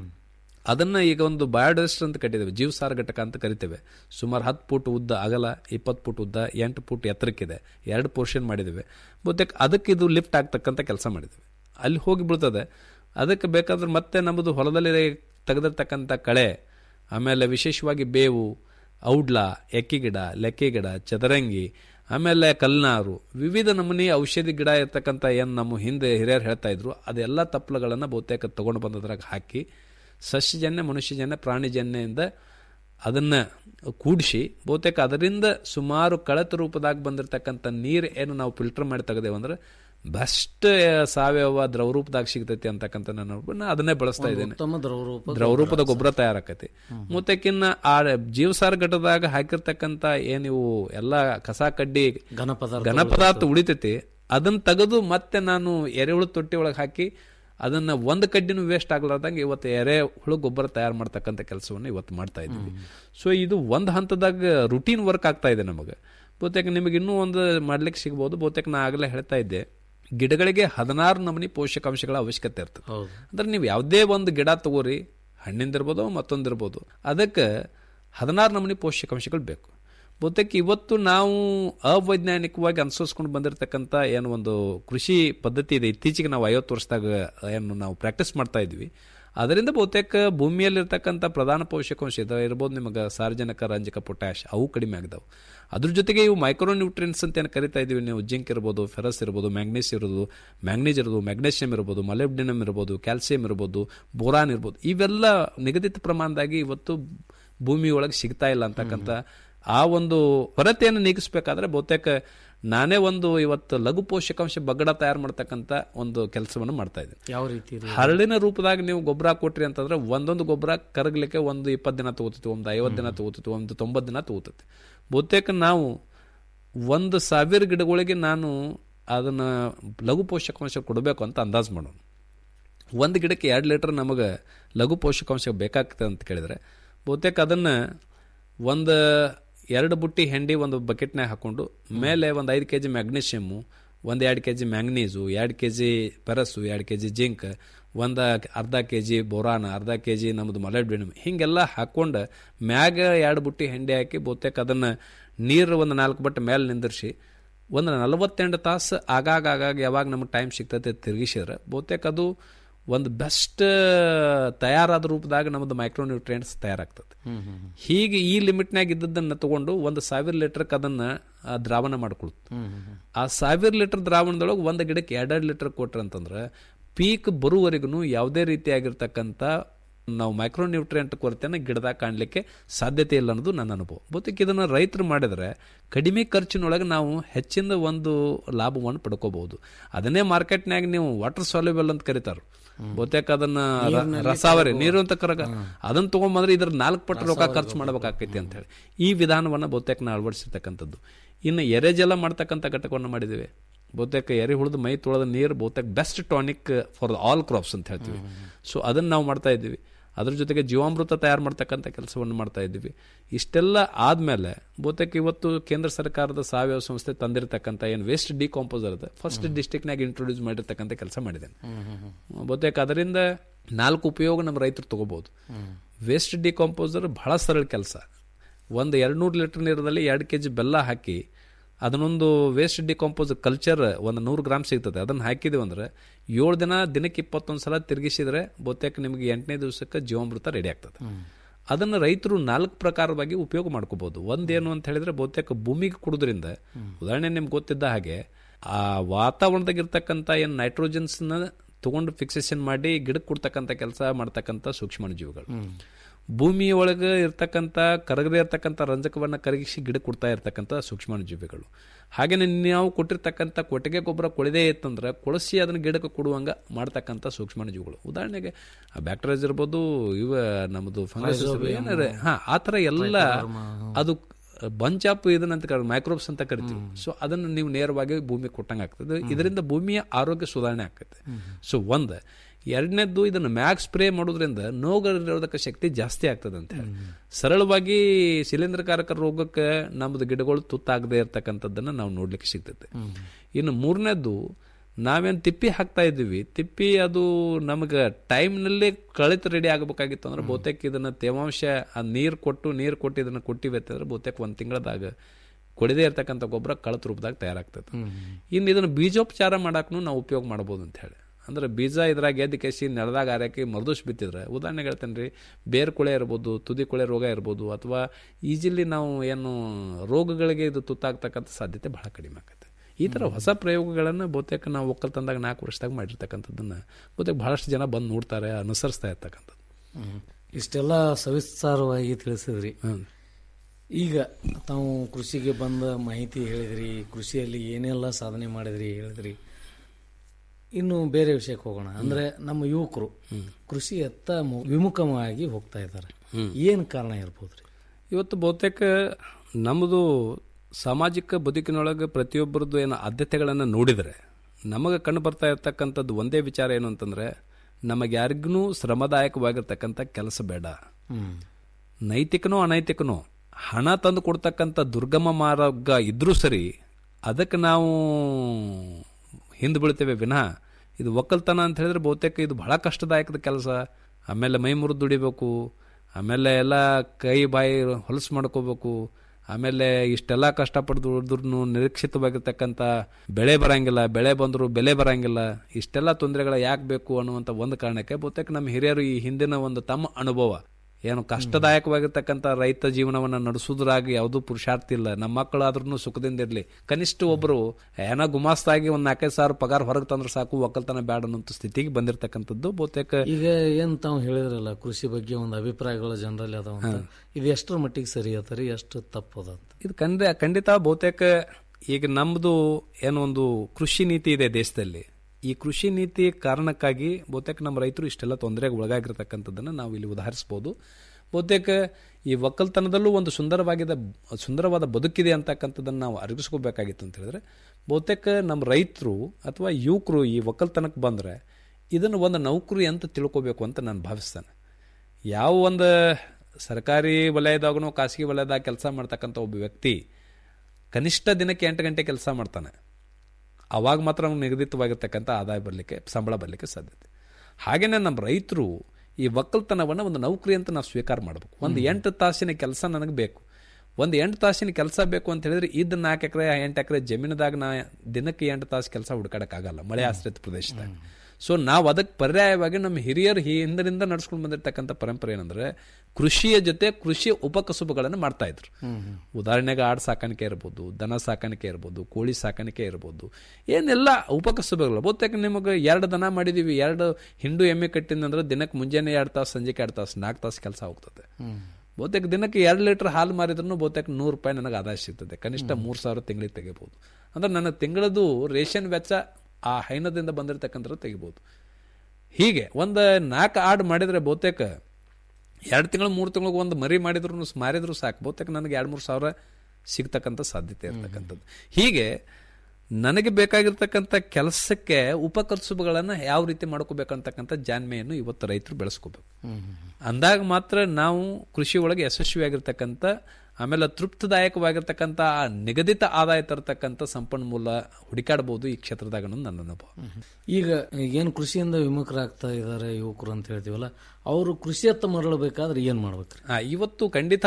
Speaker 18: ಅದನ್ನ ಈಗ ಒಂದು ಬಯೋಡೈವರ್ಸಿಟಿ ಅಂತ ಕಟ್ಟಿದ್ದೇವೆ ಜೀವಸಾರ ಘಟಕ ಅಂತ ಕರಿತೇವೆ ಸುಮಾರು ಹತ್ತು ಫುಟ್ ಉದ್ದ ಅಗಲ ಇಪ್ಪತ್ತು ಫುಟ್ ಉದ್ದ ಎಂಟು ಫುಟ್ ಎತ್ತರಕ್ಕಿದೆ ಎರಡು ಪೋರ್ಷನ್ ಮಾಡಿದ್ದೇವೆ ಬಹುತೇಕ ಅದಕ್ಕೆ ಇದು ಲಿಫ್ಟ್ ಆಗ್ತಕ್ಕಂಥ ಕೆಲಸ ಮಾಡಿದ್ದೇವೆ ಅಲ್ಲಿ ಹೋಗಿ ಬೀಳ್ತದೆ ಅದಕ್ಕೆ ಬೇಕಾದ್ರೆ ಮತ್ತೆ ನಮ್ಮದು ಹೊಲದಲ್ಲಿ ತೆಗೆದಿರ್ತಕ್ಕಂಥ ಕಳೆ ಆಮೇಲೆ ವಿಶೇಷವಾಗಿ ಬೇವು ಔಡ್ಲ ಎಕ್ಕಿ ಗಿಡ ಲೆಕ್ಕಿ ಗಿಡ ಚದರಂಗಿ ಆಮೇಲೆ ಕಲ್ನಾರು ವಿವಿಧ ನಮೂನಿ ಔಷಧಿ ಗಿಡ ಇರ್ತಕ್ಕಂಥ ಏನು ನಮ್ಮ ಹಿಂದೆ ಹಿರಿಯರು ಹೇಳ್ತಾ ಇದ್ರು ಅದೆಲ್ಲ ತಪ್ಪಲುಗಳನ್ನು ಬಹುತೇಕ ತಗೊಂಡು ಬಂದದ್ರಾಗ ಹಾಕಿ ಸಸ್ಯಜನ್ಯ ಮನುಷ್ಯಜನ್ಯ ಪ್ರಾಣಿಜನ್ಯದಿಂದ ಅದನ್ನ ಕೂಡಿಸಿ ಬಹುತೇಕ ಅದರಿಂದ ಸುಮಾರು ಕಳತ ರೂಪದಾಗ ಬಂದಿರತಕ್ಕಂಥ ನೀರು ಏನು ನಾವು ಫಿಲ್ಟರ್ ಮಾಡಿ ತೆಗೆದೇವು ಅಂದ್ರೆ ಬೆಸ್ಟ್ ಸಾವಯವ ದ್ರವ ರೂಪದಾಗ ಸಿಗ್ತೈತಿ ಅಂತಕ್ಕಂಥ ನಾನು ನಾ ಅದನ್ನೇ ಬಳಸ್ತಾ
Speaker 8: ಒಂದು
Speaker 18: ಇದ್ದೇನೆ
Speaker 8: ಉತ್ತಮ ದ್ರವರೂಪ
Speaker 18: ದ್ರವ ರೂಪದ ಗೊಬ್ಬರ ತಯಾರಾಕತಿ ಮುತ್ತಕ್ಕಿನ್ನ ಆ ಜೀವಸಾರ ಘಟದಾಗ ಹಾಕಿರ್ತಕ್ಕಂಥ ಏನಿವು ಎಲ್ಲ ಕಸ ಕಡ್ಡಿ
Speaker 8: ಘನ ಪದಾರ್ಥ
Speaker 18: ಘನ ಪದಾರ್ಥ ಉಳಿತೈತಿ ಅದನ್ನ ತೆಗೆದು ಮತ್ತೆ ನಾನು ಎರೆಹುಳು ತೊಟ್ಟಿ ಒಳಗೆ ಹಾಕಿ ಅದನ್ನ ಒಂದು ಕಡ್ಡಿನೂ ವೇಸ್ಟ್ ಆಗ್ಲಾರ್ದಂಗೆ ಇವತ್ತು ಎರೆಹುಳು ಗೊಬ್ಬರ ತಯಾರು ಮಾಡ್ತಕ್ಕಂಥ ಕೆಲಸವನ್ನು ಇವತ್ತು ಮಾಡ್ತಾ ಇದ್ದೀವಿ ಸೊ ಇದು ಒಂದು ಹಂತದಾಗ ರುಟೀನ್ ವರ್ಕ್ ಆಗ್ತಾ ಇದೆ ನಮಗೆ ಬಹುತೇಕ ನಿಮಗೆ ಇನ್ನೂ ಒಂದು ಮಾಡ್ಲಿಕ್ಕೆ ಸಿಗ್ಬೋದು ಬಹುತೇಕ ನಾ ಆಗಲೇ ಹೇಳ್ತಾ ಇದ್ದೆ ಗಿಡಗಳಿಗೆ ಹದಿನಾರು ನಮೂನಿ ಪೋಷಕಾಂಶಗಳ ಅವಶ್ಯಕತೆ ಇರ್ತದೆ ಅಂದ್ರೆ ನೀವು ಯಾವುದೇ ಒಂದು ಗಿಡ ತಗೋರಿ ಹಣ್ಣಿಂದಿರ್ಬೋದು ಮತ್ತೊಂದಿರ್ಬೋದು ಅದಕ್ಕೆ ಹದಿನಾರು ನಮೂನಿ ಪೋಷಕಾಂಶಗಳು ಬೇಕು ಬಹುತೇಕ ಇವತ್ತು ನಾವು ಅವೈಜ್ಞಾನಿಕವಾಗಿ ಅನುಸರಿಸ್ಕೊಂಡು ಬಂದಿರತಕ್ಕಂಥ ಏನು ಒಂದು ಕೃಷಿ ಪದ್ಧತಿ ಇದೆ ಇತ್ತೀಚೆಗೆ ನಾವು ಐವತ್ತು ವರ್ಷದಾಗ ಏನು ನಾವು ಪ್ರಾಕ್ಟೀಸ್ ಮಾಡ್ತಾ ಇದ್ವಿ ಅದರಿಂದ ಬಹುತೇಕ ಭೂಮಿಯಲ್ಲಿರ್ತಕ್ಕಂಥ ಪ್ರಧಾನ ಪೋಷಕಾಂಶ ಇದೆ ಇರ್ಬೋದು ನಿಮಗೆ ಸಾರ್ವಜನಿಕ ರಂಜಕ ಪೊಟ್ಯಾಶ್ ಅವು ಕಡಿಮೆ ಆಗ್ದಾವು ಅದ್ರ ಜೊತೆಗೆ ಇವು ಮೈಕ್ರೋ ನ್ಯೂಟ್ರಿಯನ್ಸ್ ಅಂತ ಏನು ಕರಿತಾ ಇದೀವಿ ನೀವು ಜಿಂಕ್ ಇರ್ಬೋದು ಫೆರಸ್ ಇರ್ಬೋದು ಮ್ಯಾಗ್ನೀಸ್ ಇರೋದು ಮ್ಯಾಗ್ನೀಸ್ ಇರೋದು ಮ್ಯಾಗ್ನೇಷಿಯಂ ಇರ್ಬೋದು ಮಲೆಬ್ಡಿನಮ್ ಇರ್ಬೋದು ಕ್ಯಾಲ್ಸಿಯಂ ಇರ್ಬೋದು ಬೋರಾನ್ ಇರ್ಬೋದು ಇವೆಲ್ಲ ನಿಗದಿತ ಪ್ರಮಾಣದಾಗಿ ಇವತ್ತು ಭೂಮಿಯೊಳಗೆ ಸಿಗ್ತಾ ಇಲ್ಲ ಅಂತಕ್ಕಂಥ ಆ ಒಂದು ಕೊರತೆಯನ್ನು ನೀಗಿಸ್ಬೇಕಾದ್ರೆ ಬಹುತೇಕ ನಾನೇ ಒಂದು ಇವತ್ತು ಲಘು ಪೋಷಕಾಂಶ ಬಗ್ಗಡ ತಯಾರು ಮಾಡ್ತಕ್ಕಂಥ ಒಂದು ಕೆಲಸವನ್ನು ಮಾಡ್ತಾ ಇದ್ದೀನಿ
Speaker 8: ಯಾವ ರೀತಿ ರೀ?
Speaker 18: ಹರಳಿನ ರೂಪದಾಗ ನೀವು ಗೊಬ್ಬರ ಕೊಟ್ರಿ ಅಂತಂದ್ರೆ ಒಂದೊಂದು ಗೊಬ್ಬರ ಕರಗಲಿಕ್ಕೆ ಒಂದು ಇಪ್ಪತ್ತು ದಿನ ತಗೋತೈತಿ ಒಂದು ಐವತ್ತು ದಿನ ತಗೋತೈತಿ ಒಂದು ತೊಂಬತ್ತು ದಿನ ತಗೋತೈತಿ ಬಹುತೇಕ ನಾವು ಒಂದು ಸಾವಿರ ಗಿಡಗಳಿಗೆ ನಾನು ಅದನ್ನ ಲಘು ಪೋಷಕಾಂಶ ಕೊಡಬೇಕು ಅಂತ ಅಂದಾಜು ಮಾಡೋಣ ಒಂದು ಗಿಡಕ್ಕೆ ಎರಡು ಲೀಟರ್ ನಮಗೆ ಲಘು ಪೋಷಕಾಂಶ ಬೇಕಾಗ್ತದೆ ಅಂತ ಕೇಳಿದ್ರೆ ಬಹುತೇಕ ಅದನ್ನು ಒಂದು ಎರಡು ಬುಟ್ಟಿ ಹೆಂಡಿ ಒಂದು ಬಕೆಟ್ನಾಗ ಹಾಕೊಂಡು ಮೇಲೆ ಒಂದು ಐದು ಕೆ ಜಿ ಮ್ಯಾಗ್ನೀಷಿಯಮ್ಮು ಒಂದು ಎರಡು ಕೆ ಜಿ ಮ್ಯಾಂಗ್ನೀಸು ಎರಡು ಕೆ ಜಿ ಪೆರಸ್ಸು ಎರಡು ಕೆ ಜಿ ಜಿಂಕ್ ಒಂದು ಅರ್ಧ ಕೆ ಜಿ ಬೋರಾನ ಅರ್ಧ ಕೆ ಜಿ ನಮ್ಮದು ಮಲೆಬ್ಡಿನಮ್ ಹೀಗೆಲ್ಲ ಹಾಕ್ಕೊಂಡು ಮ್ಯಾಗ ಎರಡು ಬುಟ್ಟಿ ಹೆಂಡಿ ಹಾಕಿ ಬಹುತೇಕ ಅದನ್ನು ನೀರು ಒಂದು ನಾಲ್ಕು ಬಟ್ಟೆ ಮೇಲೆ ನಿಂದಿರಿಸಿ ಒಂದು ನಲವತ್ತೆಂಟು ತಾಸು ಆಗಾಗ ಆಗಾಗ ಯಾವಾಗ ನಮಗೆ ಟೈಮ್ ಸಿಗ್ತೈತೆ ತಿರುಗಿಸಿದ್ರೆ ಬಹುತೇಕ ಅದು
Speaker 4: ಒಂದು ಬೆಸ್ಟ್ ತಯಾರಾದ ರೂಪದಾಗ ನಮ್ಮದು ಮೈಕ್ರೋ ನ್ಯೂಟ್ರಿಯೆಂಟ್ಸ್ ತಯಾರಾಗ್ತದೆ ಹೀಗೆ ಈ ಲಿಮಿಟ್ನಾಗ ಇದ್ದದ್ದನ್ನು ತಗೊಂಡು ಒಂದು ಸಾವಿರ ಲೀಟರ್ಗೆ ಅದನ್ನ ಆ, ದ್ರಾವಣ ಮಾಡ್ಕೊಳುತ್ತೆ ಆ ಸಾವಿರ ಲೀಟರ್ ದ್ರಾವಣದೊಳಗೆ ಒಂದು ಗಿಡಕ್ಕೆ ಎರಡೆರಡು ಲೀಟರ್ ಕೊಟ್ರೆ ಅಂತಂದ್ರೆ ಪೀಕ್ ಬರುವವರೆಗೂ ಯಾವುದೇ ರೀತಿಯಾಗಿರ್ತಕ್ಕಂಥ ನಾವು ಮೈಕ್ರೋ ನ್ಯೂಟ್ರಿಯೆಂಟ್ ಕೊರತೆನ ಗಿಡದಾಗ ಕಾಣಲಿಕ್ಕೆ ಸಾಧ್ಯತೆ ಇಲ್ಲ ಅನ್ನೋದು ನನ್ನ ಅನುಭವ ಬಹುತೇಕ ಇದನ್ನು ರೈತರು ಮಾಡಿದರೆ ಕಡಿಮೆ ಖರ್ಚಿನೊಳಗೆ ನಾವು ಹೆಚ್ಚಿನ ಒಂದು ಲಾಭವನ್ನು ಪಡ್ಕೋಬಹುದು ಅದನ್ನೇ ಮಾರ್ಕೆಟ್ನಾಗ ನೀವು ವಾಟರ್ ಸಾಲ್ಯುಬಲ್ ಅಂತ ಕರೀತಾರೆ ಬಹುತೇಕ ಅದನ್ನ ರ-
Speaker 8: ನೀರಿನಲ್ಲಿ
Speaker 4: ರಸಾವರಿ
Speaker 8: ಕರಗು-
Speaker 4: ನೀರು ಅಂತ ಕರಗ ಅದನ್ನ ತಗೊಂಬಂದ್ರೆ ಇದ್ರ ನಾಲ್ಕು ಪಟ್ಟು ರೊಕ್ಕ ಖರ್ಚು ಮಾಡ್ಬೇಕಾಕೈತಿ ಅಂತ ಹೇಳಿ ಈ ವಿಧಾನವನ್ನ ಬಹುತೇಕ ನಾ ಅಳವಡಿಸಿರ್ತಕ್ಕಂಥದ್ದು ಇನ್ನು ಎರೆಜಲ ಮಾಡ್ತಕ್ಕಂಥ ಘಟಕವನ್ನು ಮಾಡಿದ್ದೇವೆ ಬಹುತೇಕ ಎರೆಹುಳದ ಮೈ ತೊಳೆದ ನೀರು ಬಹುತೇಕ best tonic for all crops ಅಂತ ಹೇಳ್ತೀವಿ ಸೊ ಅದನ್ನ ನಾವು ಮಾಡ್ತಾ ಇದ್ದೀವಿ ಅದ್ರ ಜೊತೆಗೆ ಜೀವಾಮೃತ ತಯಾರು ಮಾಡ್ತಕ್ಕಂಥ ಕೆಲಸವನ್ನು ಮಾಡ್ತಾ ಇದ್ದೀವಿ ಇಷ್ಟೆಲ್ಲ ಆದಮೇಲೆ ಬಹುತೇಕ ಇವತ್ತು ಕೇಂದ್ರ ಸರ್ಕಾರದ ಸಾವಯವ ಸಂಸ್ಥೆ ತಂದಿರತಕ್ಕಂಥ ಏನು ವೇಸ್ಟ್ ಡಿಕಾಂಪೋಸರ್ ಇದೆ ಫಸ್ಟ್ ಡಿಸ್ಟಿಕ್ನಾಗ ಇಂಟ್ರೊಡ್ಯೂಸ್ ಮಾಡಿರ್ತಕ್ಕಂಥ ಕೆಲಸ ಮಾಡಿದ್ದೇನೆ ಬಹುತೇಕ ಅದರಿಂದ ನಾಲ್ಕು ಉಪಯೋಗ ನಮ್ಮ ರೈತರು ತಗೋಬಹುದು ವೇಸ್ಟ್ ಡಿಕಾಂಪೋಸರ್ ಬಹಳ ಸರಳ ಕೆಲಸ ಒಂದು ಎರಡು ನೂರು ಲೀಟರ್ ನೀರಿನಲ್ಲಿ ಎರಡು ಕೆ ಜಿ ಬೆಲ್ಲ ಹಾಕಿ ಅದನ್ನೊಂದು ವೇಸ್ಟ್ ಡಿಕಾಂಪೋಸ್ ಕಲ್ಚರ್ ಒಂದು ನೂರು ಗ್ರಾಮ್ ಸಿಗ್ತದೆ ಅದನ್ನು ಹಾಕಿದೀವಿ ಅಂದ್ರೆ ಏಳು ದಿನ ದಿನಕ್ಕೆ ಇಪ್ಪತ್ತೊಂದು ಸಲ ತಿರುಗಿಸಿದ್ರೆ ಬಹುತೇಕ ನಿಮಗೆ ಎಂಟನೇ ದಿವಸಕ್ಕೆ ಜೀವಾಮೃತ ರೆಡಿ ಆಗ್ತದೆ ಅದನ್ನು ರೈತರು ನಾಲ್ಕು ಪ್ರಕಾರವಾಗಿ ಉಪಯೋಗ ಮಾಡ್ಕೋಬಹುದು ಒಂದೇನು ಅಂತ ಹೇಳಿದ್ರೆ ಬಹುತೇಕ ಭೂಮಿಗೆ ಕುಡಿದ್ರಿಂದ ಉದಾಹರಣೆ ನಿಮ್ಗೆ ಗೊತ್ತಿದ್ದ ಹಾಗೆ ಆ ವಾತಾವರಣದಾಗಿರ್ತಕ್ಕಂಥ ಏನು ನೈಟ್ರೋಜನ್ಸ್ನ ತಗೊಂಡು ಫಿಕ್ಸೇಷನ್ ಮಾಡಿ ಗಿಡಕ್ಕೆ ಕೊಡ್ತಕ್ಕಂಥ ಕೆಲಸ ಮಾಡ್ತಕ್ಕಂಥ ಸೂಕ್ಷ್ಮಾಣುಜೀವಿಗಳು ಭೂಮಿ ಒಳಗೆ ಇರ್ತಕ್ಕಂಥ ಕರಗದೆ ಇರ್ತಕ್ಕಂಥ ರಂಜಕವನ್ನು ಕರಗಿಸಿ ಗಿಡಕ್ಕೆ ಕೊಡ್ತಾ ಇರ್ತಕ್ಕಂಥ ಸೂಕ್ಷ್ಮಾಣುಜೀವಿಗಳು ಹಾಗೆಯೇ ನಾವು ಕೊಟ್ಟಿರ್ತಕ್ಕಂಥ ಕೊಟ್ಟಿಗೆ ಗೊಬ್ಬರ ಕೊಳದೇ ಇತ್ತಂದ್ರೆ ಕೊಳಸಿ ಅದನ್ನ ಗಿಡಕ್ಕೆ ಕೊಡುವಂಗ ಮಾಡ್ತಕ್ಕಂಥ ಸೂಕ್ಷ್ಮಾಣುಜೀವಿಗಳು ಉದಾಹರಣೆಗೆ ಬ್ಯಾಕ್ಟೀರಿಯಾಸ್ ಇರ್ಬೋದು ಇವ ನಮ್ಮದು ಫಂಗಸ್ ಏನಾರೆ ಹಾ ಆ ಥರ ಎಲ್ಲ ಅದು ಬಂಚ್ ಆಪ್ ಇದನ್ನಂತ ಕರ ಮೈಕ್ರೋಬ್ಸ್ ಅಂತ ಕರಿತೀವಿ ಸೊ ಅದನ್ನು ನೀವು ನೇರವಾಗಿ ಭೂಮಿಗೆ ಕೊಟ್ಟಂಗೆ ಆಗ್ತದೆ ಇದರಿಂದ ಭೂಮಿಯ ಆರೋಗ್ಯ ಸುಧಾರಣೆ ಆಗ್ತದೆ ಸೊ ಒಂದು ಎರಡನೇದ್ದು ಇದನ್ನು ಮ್ಯಾಗ್ ಸ್ಪ್ರೇ ಮಾಡೋದ್ರಿಂದ ನೋಗ ನಿರೋಧಕ ಶಕ್ತಿ ಜಾಸ್ತಿ ಆಗ್ತದೆ ಅಂತ ಹೇಳಿ ಸರಳವಾಗಿ ಶಿಲೀಂಧ್ರಕಾರಕ ರೋಗಕ್ಕೆ ನಮ್ಮದು ಗಿಡಗಳು ತುತ್ತಾಗದೇ ಇರತಕ್ಕಂಥದ್ದನ್ನು ನಾವು ನೋಡ್ಲಿಕ್ಕೆ ಸಿಗ್ತದೆ ಇನ್ನು ಮೂರನೇದ್ದು ನಾವೇನು ತಿಪ್ಪಿ ಹಾಕ್ತಾ ಇದ್ದೀವಿ ತಿಪ್ಪಿ ಅದು ನಮಗೆ ಟೈಮ್ನಲ್ಲಿ ಕಳಿತು ರೆಡಿ ಆಗಬೇಕಾಗಿತ್ತು ಅಂದ್ರೆ ಬಹುತೇಕ ಇದನ್ನು ತೇವಾಂಶ ಆ ನೀರು ಕೊಟ್ಟು ನೀರು ಕೊಟ್ಟು ಇದನ್ನು ಕೊಟ್ಟಿವಿ ಅಂತಂದ್ರೆ ಬಹುತೇಕ ಒಂದು ತಿಂಗಳದಾಗ ಕೊಡದೇ ಇರ್ತಕ್ಕಂಥ ಗೊಬ್ಬರ ಕಳತ ರೂಪದಾಗ ತಯಾರಾಗ್ತದೆ ಇನ್ನು ಇದನ್ನು ಬೀಜೋಪಚಾರ ಮಾಡಕ್ಕೂ ನಾವು ಉಪಯೋಗ ಮಾಡ್ಬೋದು ಅಂತ ಹೇಳಿ ಅಂದ್ರೆ ಬೀಜ ಇದ್ರಾಗ ಎದ್ದು ಕೇಸಿ ನೆಲದಾಗ ಆರಕ್ಕೆ ಮರ್ದೂಸ್ ಬಿತ್ತಿದ್ರೆ ಉದಾಹರಣೆಗೆ ಹೇಳ್ತೇನೆ ರೀ ಬೇರ್ ಕೊಳೆ ಇರ್ಬೋದು ತುದಿ ಕೊಳೆ ರೋಗ ಇರ್ಬೋದು ಅಥವಾ ಈಜಿಲಿ ನಾವು ಏನು ರೋಗಗಳಿಗೆ ಇದು ತುತ್ತಾಗ್ತಕ್ಕಂಥ ಸಾಧ್ಯತೆ ಬಹಳ ಕಡಿಮೆ ಆಗುತ್ತೆ ಈ ಥರ ಹೊಸ ಪ್ರಯೋಗಗಳನ್ನು ಬಹುತೇಕ ನಾವು ಒಕ್ಕಲ್ತನದಾಗ ನಾಲ್ಕು ವರ್ಷದಾಗ ಮಾಡಿರ್ತಕ್ಕಂಥದ್ದನ್ನು ಬಹುತೇಕ ಬಹಳಷ್ಟು ಜನ ಬಂದು ನೋಡ್ತಾರೆ ಅನುಸರಿಸ್ತಾ ಇರ್ತಕ್ಕಂಥದ್ದು
Speaker 8: ಇಷ್ಟೆಲ್ಲ ಸವಿಸ್ತಾರವಾಗಿ ತಿಳಿಸಿದ್ರಿ ಈಗ ತಾವು ಕೃಷಿಗೆ ಬಂದ ಮಾಹಿತಿ ಹೇಳಿದ್ರಿ ಕೃಷಿಯಲ್ಲಿ ಏನೆಲ್ಲ ಸಾಧನೆ ಮಾಡಿದ್ರಿ ಹೇಳಿದ್ರಿ ಇನ್ನು ಬೇರೆ ವಿಷಯಕ್ಕೆ ಹೋಗೋಣ ಅಂದ್ರೆ ನಮ್ಮ ಯುವಕರು ಕೃಷಿಯತ್ತ ಮು- ವಿಮುಖವಾಗಿ ಹೋಗ್ತಾ ಇದ್ದಾರೆ ಏನ್ ಕಾರಣ ಇರ್ಬೋದ್ರಿ
Speaker 4: ಇವತ್ತು ಬಹುತೇಕ ನಮ್ಮದು ಸಾಮಾಜಿಕ ಬದುಕಿನೊಳಗೆ ಪ್ರತಿಯೊಬ್ಬರದ್ದು ಏನು ಆದ್ಯತೆಗಳನ್ನು ನೋಡಿದರೆ ನಮಗೆ ಕಂಡು ಬರ್ತಾ ಇರ್ತಕ್ಕಂಥದ್ದು ಒಂದೇ ವಿಚಾರ ಏನು ಅಂತಂದ್ರೆ ನಮಗೆ ಯಾರಿಗೂ ಶ್ರಮದಾಯಕವಾಗಿರ್ತಕ್ಕಂಥ ಕೆಲಸ ಬೇಡ ನೈತಿಕನೋ ಅನೈತಿಕನೋ ಹಣ ತಂದು ಕೊಡ್ತಕ್ಕಂಥ ದುರ್ಗಮ ಮಾರ್ಗ ಇದ್ರೂ ಸರಿ ಅದಕ್ಕೆ ನಾವು ಹಿಂದೆ ಬೀಳ್ತೇವೆ ವಿನಃ ಇದು ಒಕ್ಕಲ್ತನ ಅಂತ ಹೇಳಿದ್ರೆ ಬಹುತೇಕ ಇದು ಬಹಳ ಕಷ್ಟದಾಯಕದ ಕೆಲಸ ಆಮೇಲೆ ಮೈ ಮುರಿದು ದುಡಿಬೇಕು ಆಮೇಲೆ ಎಲ್ಲ ಕೈ ಬಾಯಿ ಹೊಲಸು ಮಾಡ್ಕೋಬೇಕು ಆಮೇಲೆ ಇಷ್ಟೆಲ್ಲ ಕಷ್ಟಪಟ್ಟು ದುಡಿದ್ರೂ ನಿರೀಕ್ಷಿತವಾಗಿರ್ತಕ್ಕಂಥ ಬೆಳೆ ಬರಂಗಿಲ್ಲ ಬೆಳೆ ಬಂದರೂ ಬೆಲೆ ಬರಂಗಿಲ್ಲ ಇಷ್ಟೆಲ್ಲ ತೊಂದರೆಗಳು ಯಾಕೆ ಬೇಕು ಅನ್ನುವಂಥ ಒಂದು ಕಾರಣಕ್ಕೆ ಬಹುತೇಕ ನಮ್ಮ ಹಿರಿಯರು ಈ ಹಿಂದಿನ ಒಂದು ತಮ್ಮ ಅನುಭವ ಏನು ಕಷ್ಟದಾಯಕವಾಗಿರ್ತಕ್ಕಂಥ ರೈತ ಜೀವನವನ್ನು ನಡೆಸೋದ್ರಾಗ ಯಾವುದೂ ಪುರುಷಾರ್ಥ ಇಲ್ಲ ನಮ್ಮ ಮಕ್ಕಳಾದ್ರೂ ಸುಖದಿಂದ ಇರಲಿ ಕನಿಷ್ಠ ಒಬ್ಬರು ಏನೋ ಗುಮಾಸ್ತಾಗಿ ಒಂದು ನಾಲ್ಕೈದು ಸಾವಿರ ಪಗಾರ ಹೊರಗೆ ತಂದ್ರೆ ಸಾಕು ಒಕ್ಕಲ್ತನ ಬೇಡ ಅನ್ನೋ ಸ್ಥಿತಿಗೆ ಬಂದಿರತಕ್ಕಂಥದ್ದು ಬಹುತೇಕ
Speaker 8: ಈಗ ಏನ್ ತಾವು ಹೇಳಿದ್ರಲ್ಲ ಕೃಷಿ ಬಗ್ಗೆ ಒಂದು ಅಭಿಪ್ರಾಯಗಳು ಜನರಲ್ಲಿ ಅದಾವ ಅಂತ ಇದು ಎಷ್ಟರ ಮಟ್ಟಿಗೆ ಸರಿ ಆತರಿ ಎಷ್ಟು ತಪ್ಪದ ಅಂತ
Speaker 4: ಇದು ಖಂಡ ಖಂಡಿತ ಬಹುತೇಕ ಈಗ ನಮ್ಮದು ಏನೋ ಒಂದು ಕೃಷಿ ನೀತಿ ಇದೆ ದೇಶದಲ್ಲಿ ಈ ಕೃಷಿ ನೀತಿ ಕಾರಣಕ್ಕಾಗಿ ಬಹುತೇಕ ನಮ್ಮ ರೈತರು ಇಷ್ಟೆಲ್ಲ ತೊಂದರೆಗೆ ಒಳಗಾಗಿರ್ತಕ್ಕಂಥದ್ದನ್ನು ನಾವು ಇಲ್ಲಿ ಉದಾಹರಿಸ್ಬೋದು ಬಹುತೇಕ ಈ ಒಕ್ಕಲ್ತನದಲ್ಲೂ ಒಂದು ಸುಂದರವಾಗಿದೆ ಸುಂದರವಾದ ಬದುಕಿದೆ ಅಂತಕ್ಕಂಥದ್ದನ್ನು ನಾವು ಅರಗಿಸ್ಕೋಬೇಕಾಗಿತ್ತು ಅಂತ ಹೇಳಿದ್ರೆ ಬಹುತೇಕ ನಮ್ಮ ರೈತರು ಅಥವಾ ಯುವಕರು ಈ ಒಕ್ಕಲ್ತನಕ್ಕೆ ಬಂದರೆ ಇದನ್ನು ಒಂದು ನೌಕರಿ ಅಂತ ತಿಳ್ಕೋಬೇಕು ಅಂತ ನಾನು ಭಾವಿಸ್ತೇನೆ ಯಾವ ಒಂದು ಸರ್ಕಾರಿ ವಲಯದಾಗೂ ಖಾಸಗಿ ವಲಯದಾಗ ಕೆಲಸ ಮಾಡ್ತಕ್ಕಂಥ ಒಬ್ಬ ವ್ಯಕ್ತಿ ಕನಿಷ್ಠ ದಿನಕ್ಕೆ ಎಂಟು ಗಂಟೆ ಕೆಲಸ ಮಾಡ್ತಾನೆ ಅವಾಗ ಮಾತ್ರ ಅವ್ನಿಗೆ ನಿಗದಿತವಾಗಿರ್ತಕ್ಕಂಥ ಆದಾಯ ಬರಲಿಕ್ಕೆ ಸಂಬಳ ಬರಲಿಕ್ಕೆ ಸಾಧ್ಯತೆ ಹಾಗೆಯೇ ನಮ್ಮ ರೈತರು ಈ ಒಕ್ಕಲ್ತನವನ್ನು ಒಂದು ನೌಕರಿ ಅಂತ ನಾವು ಸ್ವೀಕಾರ ಮಾಡಬೇಕು ಒಂದು ಎಂಟು ತಾಸಿನ ಕೆಲಸ ನನಗೆ ಬೇಕು ಒಂದು ಎಂಟು ತಾಸಿನ ಕೆಲಸ ಬೇಕು ಅಂತ ಹೇಳಿದ್ರೆ ಇದ್ದ ನಾಲ್ಕು ಎಕರೆ ಎಂಟು ಎಕರೆ ಜಮೀನದಾಗ ನಾ ದಿನಕ್ಕೆ ಎಂಟು ತಾಸು ಕೆಲಸ ಹುಡುಕಾಡಕ್ಕಾಗಲ್ಲ ಮಳೆ ಆಶ್ರಿತ ಪ್ರದೇಶದಾಗ ಸೊ ನಾವು ಅದಕ್ಕೆ ಪರ್ಯಾಯವಾಗಿ ನಮ್ಮ ಹಿರಿಯರು ಹಿಂದಿನಿಂದ ನಡ್ಸ್ಕೊಂಡು ಬಂದಿರತಕ್ಕಂಥ ಪರಂಪರೆ ಏನಂದ್ರೆ ಕೃಷಿಯ ಜೊತೆ ಕೃಷಿ ಉಪಕಸುಬುಗಳನ್ನು ಮಾಡ್ತಾ ಇದ್ರು ಉದಾಹರಣೆಗೆ ಆಡು ಸಾಕಾಣಿಕೆ ಇರ್ಬೋದು ದನ ಸಾಕಾಣಿಕೆ ಇರ್ಬೋದು ಕೋಳಿ ಸಾಕಾಣಿಕೆ ಇರ್ಬೋದು ಏನೆಲ್ಲ ಉಪಕಸುಬುಗಳು ಬಹುತೇಕ ನಿಮಗೆ ಎರಡು ದನ ಮಾಡಿದೀವಿ ಎರಡು ಹಿಂಡು ಎಮ್ಮೆ ಕಟ್ಟಿಂದಂದ್ರೆ ದಿನಕ್ಕೆ ಮುಂಜಾನೆ ಎರಡು ತಾಸು ಸಂಜೆಗೆ ಎರಡು ತಾಸು ನಾಲ್ಕು ತಾಸು ಕೆಲಸ ಹೋಗ್ತದೆ ಬಹುತೇಕ ದಿನಕ್ಕೆ ಎರಡು ಲೀಟರ್ ಹಾಲು ಮಾರಿದ್ರು ಬಹುತೇಕ ನೂರು ರೂಪಾಯಿ ನನಗೆ ಆದಾಯ ಸಿಗ್ತದೆ ಕನಿಷ್ಠ ಮೂರು ಸಾವಿರ ತಿಂಗಳಿಗೆ ತೆಗಿಬೋದು ಅಂದ್ರೆ ನನ್ನ ತಿಂಗಳದು ರೇಷನ್ ವೆಚ್ಚ ಆ ಹೈನದಿಂದ ಬಂದಿರತಕ್ಕಂಥ ತೆಗಿಬೋದು ಹೀಗೆ ಒಂದು ನಾಲ್ಕು ಆಡ್ ಮಾಡಿದರೆ ಬಹುತೇಕ ಎರಡು ತಿಂಗಳು ಮೂರು ತಿಂಗಳಿಗೆ ಒಂದು ಮರಿ ಮಾಡಿದ್ರು ಮಾರಿದ್ರು ಸಾಕು ಬಹುತೇಕ ನನಗೆ ಎರಡು ಮೂರು ಸಾವಿರ ಸಿಗ್ತಕ್ಕಂಥ ಸಾಧ್ಯತೆ ಇರ್ತಕ್ಕಂಥದ್ದು ಹೀಗೆ ನನಗೆ ಬೇಕಾಗಿರ್ತಕ್ಕಂಥ ಕೆಲಸಕ್ಕೆ ಉಪಕಸುಬುಗಳನ್ನು ಯಾವ ರೀತಿ ಮಾಡ್ಕೋಬೇಕಂತಕ್ಕಂಥ ಜಾಣ್ಮೆಯನ್ನು ಇವತ್ತು ರೈತರು ಬೆಳೆಸ್ಕೋಬೇಕು ಅಂದಾಗ ಮಾತ್ರ ನಾವು ಕೃಷಿ ಒಳಗೆ ಯಶಸ್ವಿಯಾಗಿರ್ತಕ್ಕಂಥ ಆಮೇಲೆ ತೃಪ್ತಿದಾಯಕವಾಗಿರ್ತಕ್ಕಂಥ ಆ ನಿಗದಿತ ಆದಾಯ ತರತಕ್ಕಂಥ ಸಂಪನ್ಮೂಲ ಹುಡುಕಾಡಬಹುದು ಈ ಕ್ಷೇತ್ರದಾಗ ಅನ್ನೋದು ನನ್ನ ಅನುಭವ
Speaker 8: ಈಗ ಏನು ಕೃಷಿಯಿಂದ ವಿಮುಖರಾಗ್ತಾ ಇದ್ದಾರೆ ಯುವಕರು ಅಂತ ಹೇಳ್ತೀವಲ್ಲ ಅವರು ಕೃಷಿಯತ್ತ ಮರಳಬೇಕಾದ್ರೆ ಏನ್ ಮಾಡ್ಬೇಕ್ರಿ
Speaker 4: ಆ, ಇವತ್ತು ಖಂಡಿತ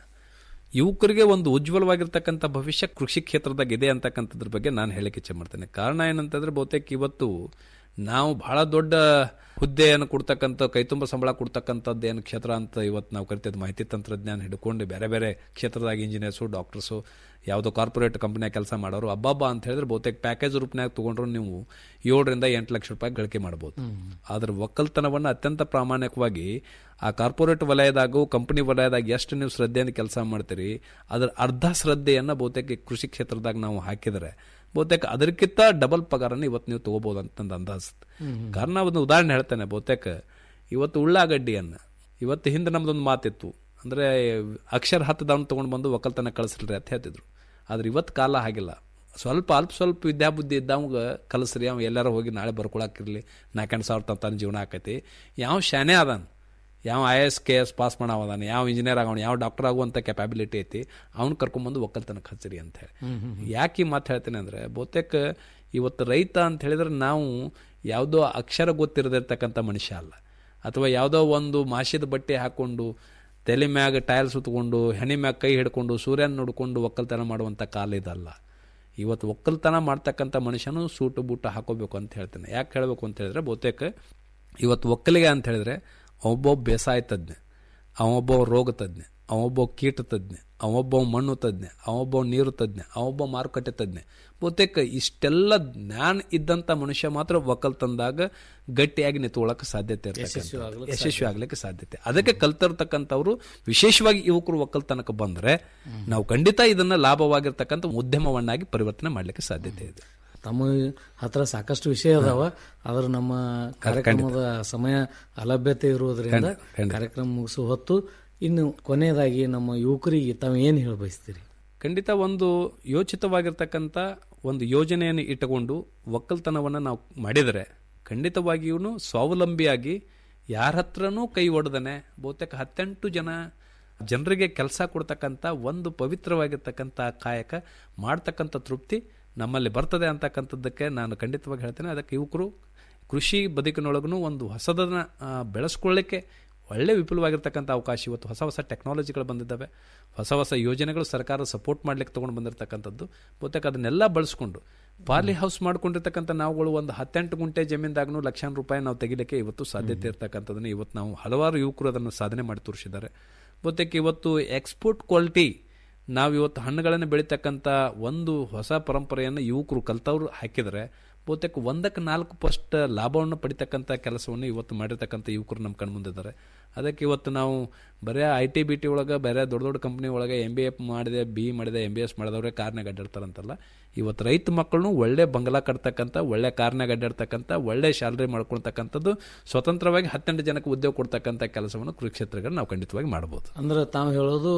Speaker 4: ಯುವಕರಿಗೆ ಒಂದು ಉಜ್ವಲವಾಗಿರ್ತಕ್ಕಂಥ ಭವಿಷ್ಯ ಕೃಷಿ ಕ್ಷೇತ್ರದಾಗ ಇದೆ ಅಂತಕ್ಕಂಥದ್ರ ಬಗ್ಗೆ ನಾನು ಹೇಳಕ್ಕೆ ಇಚ್ಛೆ ಮಾಡ್ತೇನೆ ಕಾರಣ ಏನಂತಂದ್ರೆ ಬಹುತೇಕ ಇವತ್ತು ನಾವು ಬಹಳ ದೊಡ್ಡ ಹುದ್ದೆಯನ್ನು ಕೊಡ್ತಕ್ಕಂಥ ಕೈತುಂಬ ಸಂಬಳ ಕೊಡ್ತಕ್ಕಂಥದ್ದು ಏನು ಕ್ಷೇತ್ರ ಅಂತ ಇವತ್ತು ನಾವು ಕರಿತಿದ್ದು ಮಾಹಿತಿ ತಂತ್ರಜ್ಞಾನ ಹಿಡ್ಕೊಂಡು ಬೇರೆ ಬೇರೆ ಕ್ಷೇತ್ರದಾಗ ಇಂಜಿನಿಯರ್ಸು ಡಾಕ್ಟರ್ಸು ಯಾವುದೋ ಕಾರ್ಪೊರೇಟ್ ಕಂಪನಿಯಾಗ ಕೆಲಸ ಮಾಡೋರು ಅಬ್ಬಬ್ಬ ಅಂತ ಹೇಳಿದ್ರೆ ಬಹುತೇಕ ಪ್ಯಾಕೇಜ್ ರೂಪನಾಗ ತಗೊಂಡ್ರು ನೀವು ಏಳರಿಂದ ಎಂಟು ಲಕ್ಷ ರೂಪಾಯಿ ಗಳಿಕೆ ಮಾಡ್ಬೋದು ಆದ್ರೆ ಒಕ್ಕಲ್ತನವನ್ನು ಅತ್ಯಂತ ಪ್ರಾಮಾಣಿಕವಾಗಿ ಆ ಕಾರ್ಪೊರೇಟ್ ವಲಯದಾಗೂ ಕಂಪನಿ ವಲಯದಾಗ ಎಷ್ಟು ನೀವು ಶ್ರದ್ಧೆಯಿಂದ ಕೆಲಸ ಮಾಡ್ತೀರಿ ಅದರ ಅರ್ಧ ಶ್ರದ್ಧೆಯನ್ನು ಬಹುತೇಕ ಈ ಕೃಷಿ ಕ್ಷೇತ್ರದಾಗ ನಾವು ಹಾಕಿದರೆ ಬಹುತೇಕ ಅದಕ್ಕಿಂತ ಡಬಲ್ ಪಗಾರನ್ನು ಇವತ್ತು ನೀವು ತಗೋಬಹುದು ಅಂತ ನಂದು ಅಂದಾಜ್ ಕಾರಣ ಒಂದು ಉದಾಹರಣೆ ಹೇಳ್ತೇನೆ ಬಹುತೇಕ ಇವತ್ತು ಉಳ್ಳಾಗಡ್ಡಿಯನ್ನು ಇವತ್ತು ಹಿಂದೆ ನಮ್ದೊಂದು ಮಾತಿತ್ತು ಅಂದ್ರೆ ಅಕ್ಷರ ಹತ್ತದವ್ನು ತೊಗೊಂಡು ಬಂದು ಒಕ್ಕಲ್ತನ ಕಳಿಸ್ರಿ ಅಂತ ಹೇಳ್ತಿದ್ರು ಆದ್ರೆ ಇವತ್ತು ಕಾಲ ಹಾಗಿಲ್ಲ ಸ್ವಲ್ಪ ಅಲ್ಪ ಸ್ವಲ್ಪ ವಿದ್ಯಾಬುದ್ಧಿ ಇದ್ದವಂಗ ಕಲಿಸ್ರಿ ಅವ ಎಲ್ಲಾರ ಹೋಗಿ ನಾಳೆ ಬರ್ಕೊಳಕ್ಕಿರ್ಲಿ ನಾಲ್ಕೆಂಟು ಸಾವಿರ ತನ್ನ ಜೀವನ ಆಕೈತಿ ಯಾವ ಶಾನೆ ಅದಾನ ಯಾವ I S K S pass ಮಾಡವದಾನ ಯಾವ ಇಂಜಿನಿಯರ್ ಆಗೋಣ ಯಾವ ಡಾಕ್ಟರ್ ಆಗುವಂಥ ಕೆಪಾಬಿಲಿಟಿ ಐತಿ ಅವ್ನು ಕರ್ಕೊಂಬಂದು ಒಕ್ಕಲ್ತನಕ್ಕೆ ಹಚ್ಚಿರಿ ಅಂತ ಹೇಳಿ
Speaker 8: ಹ್ಮ್, ಹ್ಮ್, ಹ್ಮ್.
Speaker 4: ಯಾಕೆ ಈ ಮಾತು ಹೇಳ್ತೇನೆ ಅಂದರೆ ಬಹುತೇಕ ಇವತ್ತು ರೈತ ಅಂತ ಹೇಳಿದ್ರೆ ನಾವು ಯಾವುದೋ ಅಕ್ಷರ ಗೊತ್ತಿರದಿರ್ತಕ್ಕಂಥ ಮನುಷ್ಯ ಅಲ್ಲ ಅಥವಾ ಯಾವುದೋ ಒಂದು ಮಾಸಿದ ಬಟ್ಟೆ ಹಾಕ್ಕೊಂಡು ತಲೆ ಮ್ಯಾಗ ಟೈಲ್ ಸುತ್ತಕೊಂಡು ಹೆಣಿ ಮ್ಯಾಗ ಕೈ ಹಿಡ್ಕೊಂಡು ಸೂರ್ಯನ ನೋಡ್ಕೊಂಡು ಒಕ್ಕಲ್ತನ ಮಾಡುವಂಥ ಕಾಲ ಇದಲ್ಲ ಇವತ್ತು ಒಕ್ಕಲ್ತನ ಮಾಡ್ತಕ್ಕಂಥ ಮನುಷ್ಯನು ಸೂಟು ಬೂಟ ಹಾಕೋಬೇಕು ಅಂತ ಹೇಳ್ತೇನೆ ಯಾಕೆ ಹೇಳಬೇಕು ಅಂತ ಹೇಳಿದ್ರೆ ಬಹುತೇಕ ಇವತ್ತು ಒಕ್ಕಲಿಗೆ ಅಂತ ಹೇಳಿದ್ರೆ ಅವೊಬ್ಬ ಬೇಸಾಯ ತಜ್ಞ ಅವೊಬ್ಬ ರೋಗ ತಜ್ಞ ಅವೊಬ್ಬ ಕೀಟ ತಜ್ಞ ಅವೊಬ್ಬ ಮಣ್ಣು ತಜ್ಞ ಅವೊಬ್ಬ ನೀರು ತಜ್ಞ ಅವೊಬ್ಬ ಮಾರುಕಟ್ಟೆ ತಜ್ಞ ಬಹುತೇಕ ಇಷ್ಟೆಲ್ಲ ಜ್ಞಾನ ಇದ್ದಂಥ ಮನುಷ್ಯ ಮಾತ್ರ ಒಕ್ಕಲ್ತನದಾಗ ಗಟ್ಟಿಯಾಗಿ ನಿಂತ್ಕೊಳ್ಳೋಕೆ ಸಾಧ್ಯತೆ
Speaker 8: ಯಶಸ್ವಿ
Speaker 4: ಇರ್ತಕ್ಕಂಥ
Speaker 8: ಆಗ್ಲಿಕ್ಕೆ
Speaker 4: ಯಶಸ್ವಿ ಆಗ್ಲಿಕ್ಕೆ ಸಾಧ್ಯತೆ ಅದಕ್ಕೆ ಕಲ್ತಿರ್ತಕ್ಕಂಥವ್ರು ವಿಶೇಷವಾಗಿ ಯುವಕರು ಒಕ್ಕಲ್ತನಕ್ಕೆ ಬಂದ್ರೆ ನಾವು ಖಂಡಿತ ಇದನ್ನ ಲಾಭವಾಗಿರ್ತಕ್ಕಂಥ ಉದ್ಯಮವನ್ನಾಗಿ ಪರಿವರ್ತನೆ ಮಾಡ್ಲಿಕ್ಕೆ ಸಾಧ್ಯತೆ ಇದೆ
Speaker 8: ತಮ್ಮ ಹತ್ರ ಸಾಕಷ್ಟು ವಿಷಯ ಅದಾವ ಆದ್ರೆ ನಮ್ಮ ಕಾರ್ಯಕ್ರಮದ ಸಮಯ ಅಲಭ್ಯತೆ ಇರುವುದರಿಂದ
Speaker 4: ಖಂಡಿತ, ಖಂಡಿತ.
Speaker 8: ಕಾರ್ಯಕ್ರಮ ಮುಗಿಸೋ ಹೊತ್ತು ಇನ್ನು ಕೊನೆಯದಾಗಿ ನಮ್ಮ ಯುವಕರಿಗೆ ತಾವು ಏನು ಹೇಳ ಬಯಸ್ತೀರಿ
Speaker 4: ಖಂಡಿತ ಒಂದು ಯೋಚಿತವಾಗಿರ್ತಕ್ಕಂಥ ಒಂದು ಯೋಜನೆಯನ್ನು ಇಟ್ಟುಕೊಂಡು ಒಕ್ಕಲ್ತನವನ್ನು ನಾವು ಮಾಡಿದರೆ ಖಂಡಿತವಾಗಿಯೂ ಸ್ವಾವಲಂಬಿಯಾಗಿ ಯಾರ ಹತ್ರನೂ ಕೈ ಒಡೆದನೆ ಬಹುತೇಕ ಹತ್ತೆಂಟು ಜನ ಜನರಿಗೆ ಕೆಲಸ ಕೊಡ್ತಕ್ಕಂಥ ಒಂದು ಪವಿತ್ರವಾಗಿರ್ತಕ್ಕಂಥ ಕಾಯಕ ಮಾಡ್ತಕ್ಕಂಥ ತೃಪ್ತಿ ನಮ್ಮಲ್ಲಿ ಬರ್ತದೆ ಅಂತಕ್ಕಂಥದ್ದಕ್ಕೆ ನಾನು ಖಂಡಿತವಾಗಿ ಹೇಳ್ತೇನೆ ಅದಕ್ಕೆ ಯುವಕರು ಕೃಷಿ ಬದುಕಿನೊಳಗೂ ಒಂದು ಹೊಸದನ್ನ ಆ, ಬೆಳೆಸ್ಕೊಳ್ಳಿಕ್ಕೆ ಒಳ್ಳೆ ವಿಪುಲವಾಗಿರ್ತಕ್ಕಂಥ ಅವಕಾಶ ಇವತ್ತು ಹೊಸ ಹೊಸ ಟೆಕ್ನಾಲಜಿಗಳು ಬಂದಿದ್ದಾವೆ ಹೊಸ ಹೊಸ ಯೋಜನೆಗಳು ಸರ್ಕಾರ ಸಪೋರ್ಟ್ ಮಾಡ್ಲಿಕ್ಕೆ ತೊಗೊಂಡು ಬಂದಿರತಕ್ಕಂಥದ್ದು ಬಹುತೇಕ ಅದನ್ನೆಲ್ಲ ಬಳಸ್ಕೊಂಡು ಪಾಲಿ ಹೌಸ್ ಮಾಡ್ಕೊಂಡಿರ್ತಕ್ಕಂಥ ನಾವುಗಳು ಒಂದು ಹತ್ತೆಂಟು ಗುಂಟೆ ಜಮೀನ್ದಾಗೂ ಲಕ್ಷಾಂತರ ರೂಪಾಯಿ ನಾವು ತೆಗಿಲಿಕ್ಕೆ ಇವತ್ತು ಸಾಧ್ಯತೆ ಇರ್ತಕ್ಕಂಥದ್ದನ್ನು ಇವತ್ತು ನಾವು ಹಲವಾರು ಯುವಕರು ಅದನ್ನು ಸಾಧನೆ ಮಾಡಿ ತೋರಿಸಿದ್ದಾರೆ ಬಹುತೇಕ ಇವತ್ತು ಎಕ್ಸ್ಪೋರ್ಟ್ ಕ್ವಾಲಿಟಿ ನಾವು ಇವತ್ತು ಹಣ್ಣುಗಳನ್ನು ಬೆಳೀತಕ್ಕಂಥ ಒಂದು ಹೊಸ ಪರಂಪರೆಯನ್ನು ಯುವಕರು ಕಲ್ತವ್ರು ಹಾಕಿದರೆ ಬಹುತೇಕ ಒಂದಕ್ಕೆ ನಾಲ್ಕು ಪಸ್ಟ್ ಲಾಭವನ್ನು ಪಡಿತಕ್ಕಂಥ ಕೆಲಸವನ್ನು ಇವತ್ತು ಮಾಡಿರ್ತಕ್ಕಂಥ ಯುವಕರು ನಮ್ಮ ಕಣ್ಮುಂದಿದ್ದಾರೆ ಅದಕ್ಕೆ ಇವತ್ತು ನಾವು ಬರೀ ಐ ಟಿ ಬಿ ಟಿ ಒಳಗೆ ಬೇರೆ ದೊಡ್ಡ ದೊಡ್ಡ ಕಂಪ್ನಿ ಒಳಗೆ ಎಮ್ ಬಿ ಎಫ್ ಮಾಡಿದೆ ಬಿ ಮಾಡಿದೆ ಎಮ್ ಬಿ ಎಸ್ ಮಾಡಿದವ್ರೆ ಕಾರ್ನಾಗ ಅಡ್ಡಾಡ್ತಾರಂತಲ್ಲ ಇವತ್ತು ರೈತ ಮಕ್ಕಳನ್ನು ಒಳ್ಳೆ ಬಂಗಲ ಕಟ್ತಕ್ಕಂಥ ಒಳ್ಳೆ ಕಾರ್ನಾಗ ಅಡ್ಡಾಡ್ತಕ್ಕಂಥ ಒಳ್ಳೆ ಸ್ಯಾಲ್ರಿ ಮಾಡ್ಕೊಳ್ತಕ್ಕಂಥದ್ದು ಸ್ವತಂತ್ರವಾಗಿ ಹತ್ತೆಂಟು ಜನಕ್ಕೆ ಉದ್ಯೋಗ ಕೊಡ್ತಕ್ಕಂಥ ಕೆಲಸವನ್ನು ಕೃಷಿ ಕ್ಷೇತ್ರಗಳು ನಾವು ಖಂಡಿತವಾಗಿ ಮಾಡ್ಬೋದು
Speaker 8: ಅಂದ್ರೆ ತಾವು ಹೇಳೋದು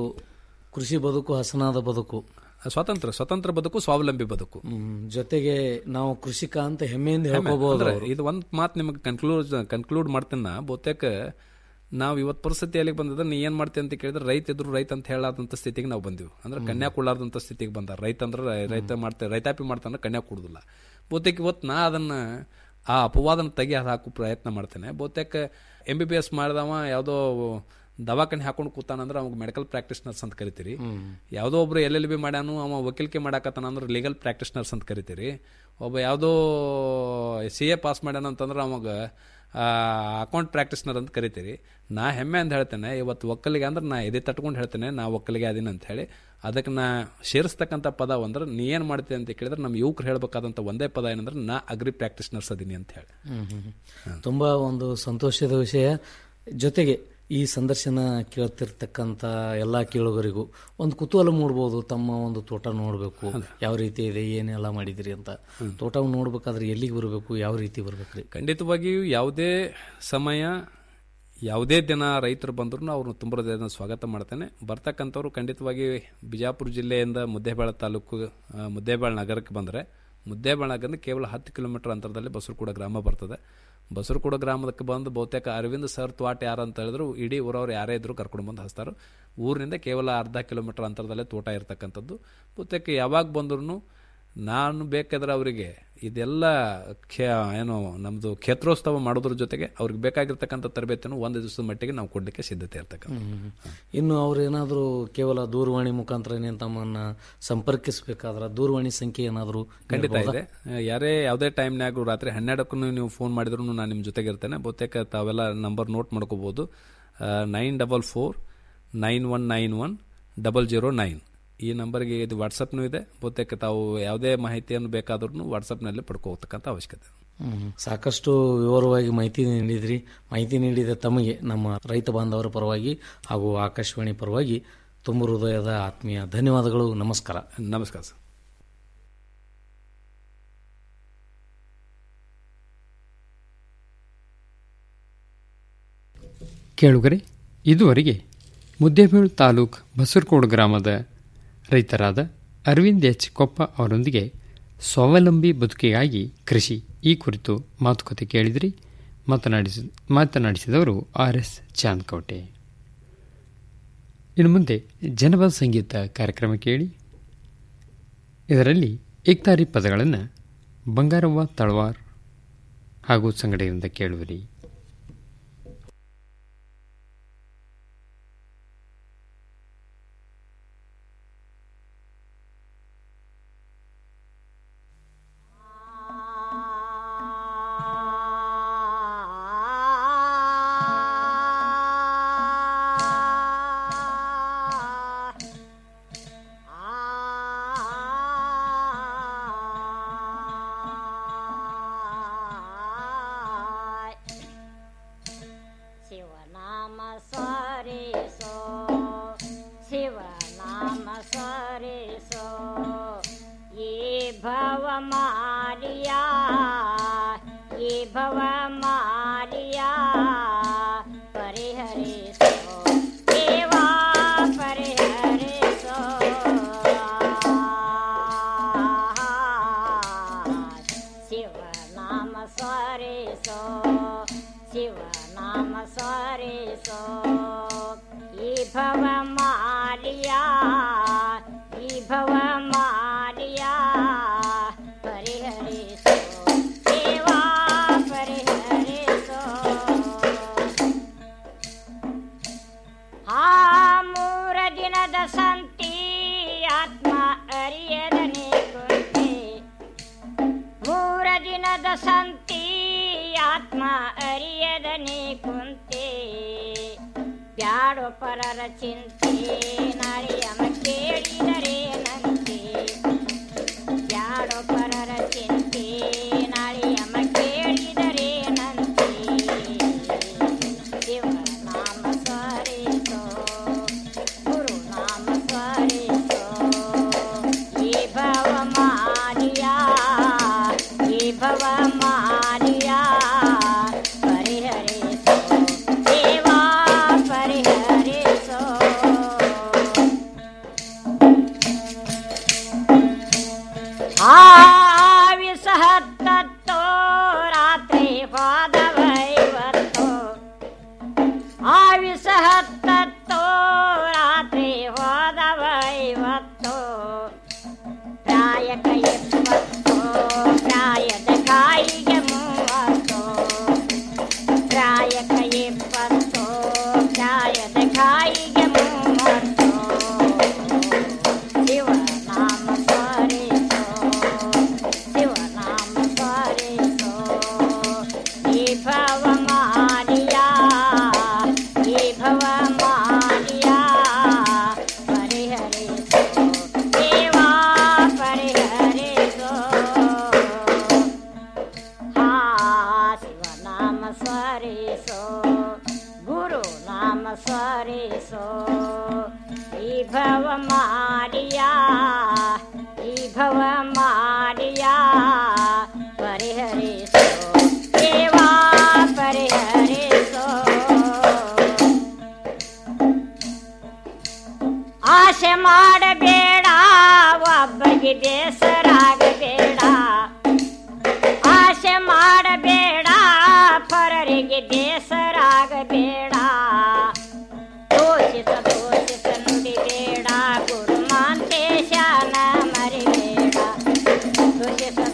Speaker 8: ಕೃಷಿ ಬದುಕು ಹಸನಾದ ಬದುಕು
Speaker 4: ಸ್ವತಂತ್ರ ಸ್ವತಂತ್ರ ಬದುಕು ಸ್ವಾವಲಂಬಿ ಬದುಕು
Speaker 8: ಜೊತೆಗೆ ನಾವು ಕೃಷಿಕ ಅಂತ ಹೆಮ್ಮೆಯಿಂದ
Speaker 4: ಹೆಮ್ಮೆ.
Speaker 8: ಹೇಳ್ಕೋಬಹುದು
Speaker 4: ಅಂದ್ರೆ ಇದು ಒಂದು ಮಾತು ನಿಮಗೆ ಕನ್ಕ್ಲೂಡ್ ಕನ್ಕ್ಲೂಡ್ ಮಾಡ್ತೇನೆ ನಾ ಬಹುತೇಕ ನಾವು ಇವತ್ತು ಪರಿಸ್ಥಿತಿ ಎಲ್ಲಿಗೆ ಬಂದದ ನೀ ಏನ್ ಮಾಡ್ತೀವಿ ಅಂತ ಕೇಳಿದ್ರೆ ರೈತ ಇದ್ರು ರೈತ ಅಂತ ಹೇಳಾದಂತ ಸ್ಥಿತಿಗೆ ನಾವು ಬಂದಿವಿ ಅಂದ್ರೆ ಕನ್ಯಾ ಕೊಡಲಾರ್ದಂತ ಸ್ಥಿತಿಗೆ ಬಂದ ರೈತ ಅಂದ್ರೆ ರೈ- ರೈತ ಮಾಡ್ತಾರೆ ರೈತಾಪಿ ಮಾಡ್ತಾನೆ ಕನ್ಯಾ ಕೊಡುದಿಲ್ಲ ಬಹುತೇಕ ಇವತ್ತು ನಾ ಅದನ್ನ ಆ ಅಪವಾದನ ತೆಗಿ ಹಾಕೋ ಪ್ರಯತ್ನ ಮಾಡ್ತೇನೆ ಬಹುತೇಕ ಎಂ ಬಿ ಬಿ ಎಸ್ ಮಾಡಿದವ ಯಾವುದೋ
Speaker 18: ದವಾಖಾನೆ ಹಾಕೊಂಡು ಕೂತಾನಂದ್ರೆ ಅವಾಗ ಮೆಡಿಕಲ್ ಪ್ರಾಕ್ಟೀಸ್ನರ್ಸ್ ಅಂತ ಕರಿತೀರಿ ಯಾವುದೋ ಒಬ್ರು ಎಲ್ ಎಲ್ ಬಿ ಮಾಡ್ಯಾನು ಅವ ವಕೀಲಿಕೆ ಮಾಡಾಕತ್ತಾನ ಅಂದ್ರೆ ಲೀಗಲ್ ಪ್ರಾಕ್ಟೀಸ್ನರ್ಸ್ ಅಂತ ಕರಿತೀರಿ ಒಬ್ಬ ಯಾವುದೋ ಸಿ ಎ ಪಾಸ್ ಮಾಡ್ಯಾನ ಅಂತಂದ್ರೆ ಅವಾಗ ಅಕೌಂಟ್ ಪ್ರಾಕ್ಟೀಸ್ನರ್ ಅಂತ ಕರಿತೀರಿ ನಾ ಹೆಮ್ಮೆ ಅಂತ ಹೇಳ್ತೇನೆ ಇವತ್ತು ಒಕ್ಕಲಿಗೆ ಅಂದ್ರೆ ನಾ ಎದೆ ತಟ್ಕೊಂಡು ಹೇಳ್ತೇನೆ ನಾ ಒಕ್ಕಲಿಗೆ ಅದೀನಿ ಅಂತ ಹೇಳಿ ಅದಕ್ಕೆ ನಾ ಸೇರಿಸ್ತಕ್ಕಂಥ ಪದ ಅಂದ್ರೆ ನೀ ಏನು ಮಾಡ್ತೀನಿ ಅಂತ ಕೇಳಿದ್ರೆ ನಮ್ಮ ಯುವಕರು ಹೇಳಬೇಕಾದಂಥ ಒಂದೇ ಪದ ಏನಂದ್ರೆ ನಾ ಅಗ್ರಿ ಪ್ರಾಕ್ಟೀಸ್ನರ್ಸ್ ಅದೀನಿ ಅಂತ ಹೇಳಿ
Speaker 8: ಹ್ಮ್, ಹ್ಮ್, ಹ್ಮ್. ತುಂಬಾ ಒಂದು ಸಂತೋಷದ ವಿಷಯ ಜೊತೆಗೆ ಈ ಸಂದರ್ಶನ ಕೇಳ್ತಿರ್ತಕ್ಕಂಥ ಎಲ್ಲಾ ಕೇಳುಗರಿಗೂ ಒಂದು ಕುತೂಹಲ ಮೂಡ್ಬೋದು ತಮ್ಮ ಒಂದು ತೋಟ ನೋಡಬೇಕು ಯಾವ ರೀತಿ ಇದೆ ಏನೆಲ್ಲ ಮಾಡಿದಿರಿ ಅಂತ ತೋಟವನ್ನು ನೋಡ್ಬೇಕಾದ್ರೆ ಎಲ್ಲಿಗೆ ಬರಬೇಕು ಯಾವ ರೀತಿ ಬರ್ಬೇಕ್ರಿ
Speaker 18: ಖಂಡಿತವಾಗಿಯೂ ಯಾವುದೇ ಸಮಯ ಯಾವುದೇ ದಿನ ರೈತರು ಬಂದ್ರು ಅವ್ರನ್ನ ತುಂಬ ಹೃದಯದಿಂದ ಸ್ವಾಗತ ಮಾಡ್ತೇನೆ ಬರ್ತಕ್ಕಂಥವ್ರು ಖಂಡಿತವಾಗಿ ಬಿಜಾಪುರ ಜಿಲ್ಲೆಯಿಂದ ಮುದ್ದೇಬೇಳ ತಾಲೂಕು ಆ, ಮುದ್ದೇಬೇಳ ನಗರಕ್ಕೆ ಬಂದರೆ ಮುದ್ದೇಬೇಳ ನಗರದಿಂದ ಕೇವಲ ಹತ್ತು ಕಿಲೋಮೀಟರ್ ಅಂತರದಲ್ಲಿ ಬಸರಕೂಡ ಗ್ರಾಮ ಬರ್ತದೆ ಬಸರಕೂಡ ಗ್ರಾಮಕ್ಕೆ ಬಂದು ಬಹುತೇಕ ಅರವಿಂದ್ ಸರ್ ತ್ವಾಟ ಯಾರು ಅಂತ ಹೇಳಿದ್ರು ಇಡೀ ಊರವ್ರು ಯಾರೇ ಇದ್ರು ಕರ್ಕೊಂಡು ಬಂದು ಹಚ್ತಾರೆ ಊರಿನಿಂದ ಕೇವಲ ಅರ್ಧ ಕಿಲೋಮೀಟರ್ ಅಂತರದಲ್ಲೇ ತೋಟ ಇರತಕ್ಕಂಥದ್ದು ಬಹುತೇಕ ಯಾವಾಗ ಬಂದ್ರು ನಾನು ಬೇಕಾದ್ರೆ ಅವರಿಗೆ ಇದೆಲ್ಲ ಖೇ ಏನು ನಮ್ಮದು ಕ್ಷೇತ್ರೋತ್ಸವ ಮಾಡೋದ್ರ ಜೊತೆಗೆ ಅವ್ರಿಗೆ ಬೇಕಾಗಿರ್ತಕ್ಕಂಥ ತರಬೇತಿಯನ್ನು ಒಂದು ದಿವಸದ ಮಟ್ಟಿಗೆ ನಾವು ಕೊಡಲಿಕ್ಕೆ ಸಿದ್ಧತೆ ಇರ್ತಕ್ಕಂಥ
Speaker 8: ಹ್ಮ್. ಇನ್ನು ಅವ್ರು ಏನಾದರೂ ಕೇವಲ ದೂರವಾಣಿ ಮುಖಾಂತರ ತಮ್ಮನ್ನ ಸಂಪರ್ಕಿಸಬೇಕಾದ್ರೆ ದೂರವಾಣಿ ಸಂಖ್ಯೆ ಏನಾದರೂ
Speaker 18: ಖಂಡಿತ ಇದೆ ಯಾರೇ ಯಾವುದೇ ಟೈಮ್ನಾಗೂ ರಾತ್ರಿ ಹನ್ನೆರಡಕ್ಕೂ ನೀವು ಫೋನ್ ಮಾಡಿದ್ರು ನಾನು ನಿಮ್ಮ ಜೊತೆಗೆ ಇರ್ತೇನೆ ಬಹುತೇಕ ತಾವೆಲ್ಲ ನಂಬರ್ ನೋಟ್ ಮಾಡ್ಕೋಬೋದು nine double four nine one nine one double zero nine ಈ ನಂಬರ್ಗೆ ಇದು ವಾಟ್ಸಪ್ನೂ ಇದೆ ಬಹುತೇಕ ತಾವು ಯಾವುದೇ ಮಾಹಿತಿಯನ್ನು ಬೇಕಾದ್ರೂ ವಾಟ್ಸಪ್ನಲ್ಲಿ ಪಡ್ಕೋತಕ್ಕಂಥ ಅವಶ್ಯಕತೆ ಇದೆ.
Speaker 8: ಹ್ಮ್. ಸಾಕಷ್ಟು ವಿವರವಾಗಿ ಮಾಹಿತಿ ನೀಡಿದ್ರಿ ಮಾಹಿತಿ ನೀಡಿದ ತಮಗೆ ನಮ್ಮ ರೈತ ಬಾಂಧವರ ಪರವಾಗಿ ಹಾಗೂ ಆಕಾಶವಾಣಿ ಪರವಾಗಿ ತುಂಬ ಹೃದಯದ ಆತ್ಮೀಯ ಧನ್ಯವಾದಗಳು ನಮಸ್ಕಾರ
Speaker 18: ನಮಸ್ಕಾರ ಸರ್
Speaker 7: ಕೇಳುಗರೆ ಇದುವರೆಗೆ ಮುದ್ದೇಬೇಳು ತಾಲೂಕ್ ಬಸರ್ಕೋಡು ಗ್ರಾಮದ ರೈತರಾದ ಅರವಿಂದ್ ಎಚ್ ಕೊಪ್ಪ ಅವರೊಂದಿಗೆ ಸ್ವಾವಲಂಬಿ ಬದುಕಿಗಾಗಿ ಕೃಷಿ ಈ ಕುರಿತು ಮಾತುಕತೆ ಕೇಳಿದ್ರಿ ಮಾತನಾಡಿಸ ಮಾತನಾಡಿಸಿದವರು ಆರ್ ಎಸ್ ಚಾಂದ್ಕೋಟೆ ಇನ್ನು ಮುಂದೆ ಜನಪದ ಸಂಗೀತ ಕಾರ್ಯಕ್ರಮ ಕೇಳಿ ಇದರಲ್ಲಿ ಏಕ್ತಾರಿ ಪದಗಳನ್ನು ಬಂಗಾರವ್ವ ತಳವಾರ್ ಹಾಗೂ ಸಂಗಡಿಯಿಂದ ಕೇಳುವಿರಿ
Speaker 19: ಶಿವನಾಮ ಸ್ಮರಿಸೋ ಶಿವನಾಮ ಸ್ಮರಿಸೋ ಈ ಭವ ಮಾರಿಯ ಈ ಭವ ಮಾರಿಯ ಪರಿಹರಿಸೋ ದೇವಾ ಪರಿಹರಿಸೋ ಶಿವನಾಮ ಸ್ಮರಿಸೋ ಶಿವನಾಮ ಸ್ಮರಿಸೋ ಈ ಭವ ಮಾರಿಯ ಈ ಭವ ಮಾರಿಯ ಪರಿಹರಿಸೋ ದೇವಾ ಪರಿಹರಿಸೋ ಆ ಮೂರ ದಿನದ ಸಂತಿ ಆತ್ಮ ಅರಿಯದನೆ ಕುಂತೆ ಮೂರ ದಿನದ ಸಂತಿ ಆತ್ಮ ಅರಿಯದನೆ ಕುಂತೆ ಬ್ಯಾಡೋ ಪರರ ಚಿಂತೆ ನಾಳಿಯಮ ಕೇಳಿದರೆ ನಂತೆ ಬ್ಯಾಡೋ ಪರರ ಚಿಂತೆ ನಾಳಿಯಮ ಕೇಳಿದರೆ ನಂತೆ ಶಿವನಾಮ ಸ್ಮರಿಸೋ ಗುರುನಾಮ ಸ್ಮರಿಸೋ ಈ ಭವ ಮಾರಿಯ ಈ ಭವ ಮಾರಿಯ ಪರಿಹರಿಸೋ ದೇವಾ ಪರಿಹರಿಸೋ ಆವಿಸ ಹತ್ತತ್ತೋ ರಾತ್ರಿ ಹೋದವೈವತ್ತೋ ಆವಿಸ ಹತ್ತತ್ತೋ ರಾತ್ರಿ ಹೋದವೈವತ್ತೋ ಪ್ರಾಯಕ ಎಪ್ಪತ್ತೋ ಪ್ರಾಯದ ಕಾಯಿಗೆ ಮೂವತ್ತೋ ಪ್ರಾಯಕ ಎಪ್ಪತ್ತೋ ಪ್ರಾಯದ ಮಾಡಿಯ ಈ ಭವ ಮಾಡಿಯ ಪರಿಹರಿಸೋ ದೇವಾ ಪರಿಹರಿಸೋ ಆಸೆ ಮಾಡಬೇಡ ಒಬ್ಬರಿಗೆ ಬೇಸರಾಗಬೇಡ ಆಸೆ ಮಾಡಬೇಡ ಪರರಿಗೆ ಬೇಸರಾಗಬೇಡ ದೋಷಿಸ ದೋಷಿಸ ನುಡಿಬೇಡ ಗುರು ಮಾಂತೇಶನ ಮರಿಬೇಡ ದೋಷಿಸ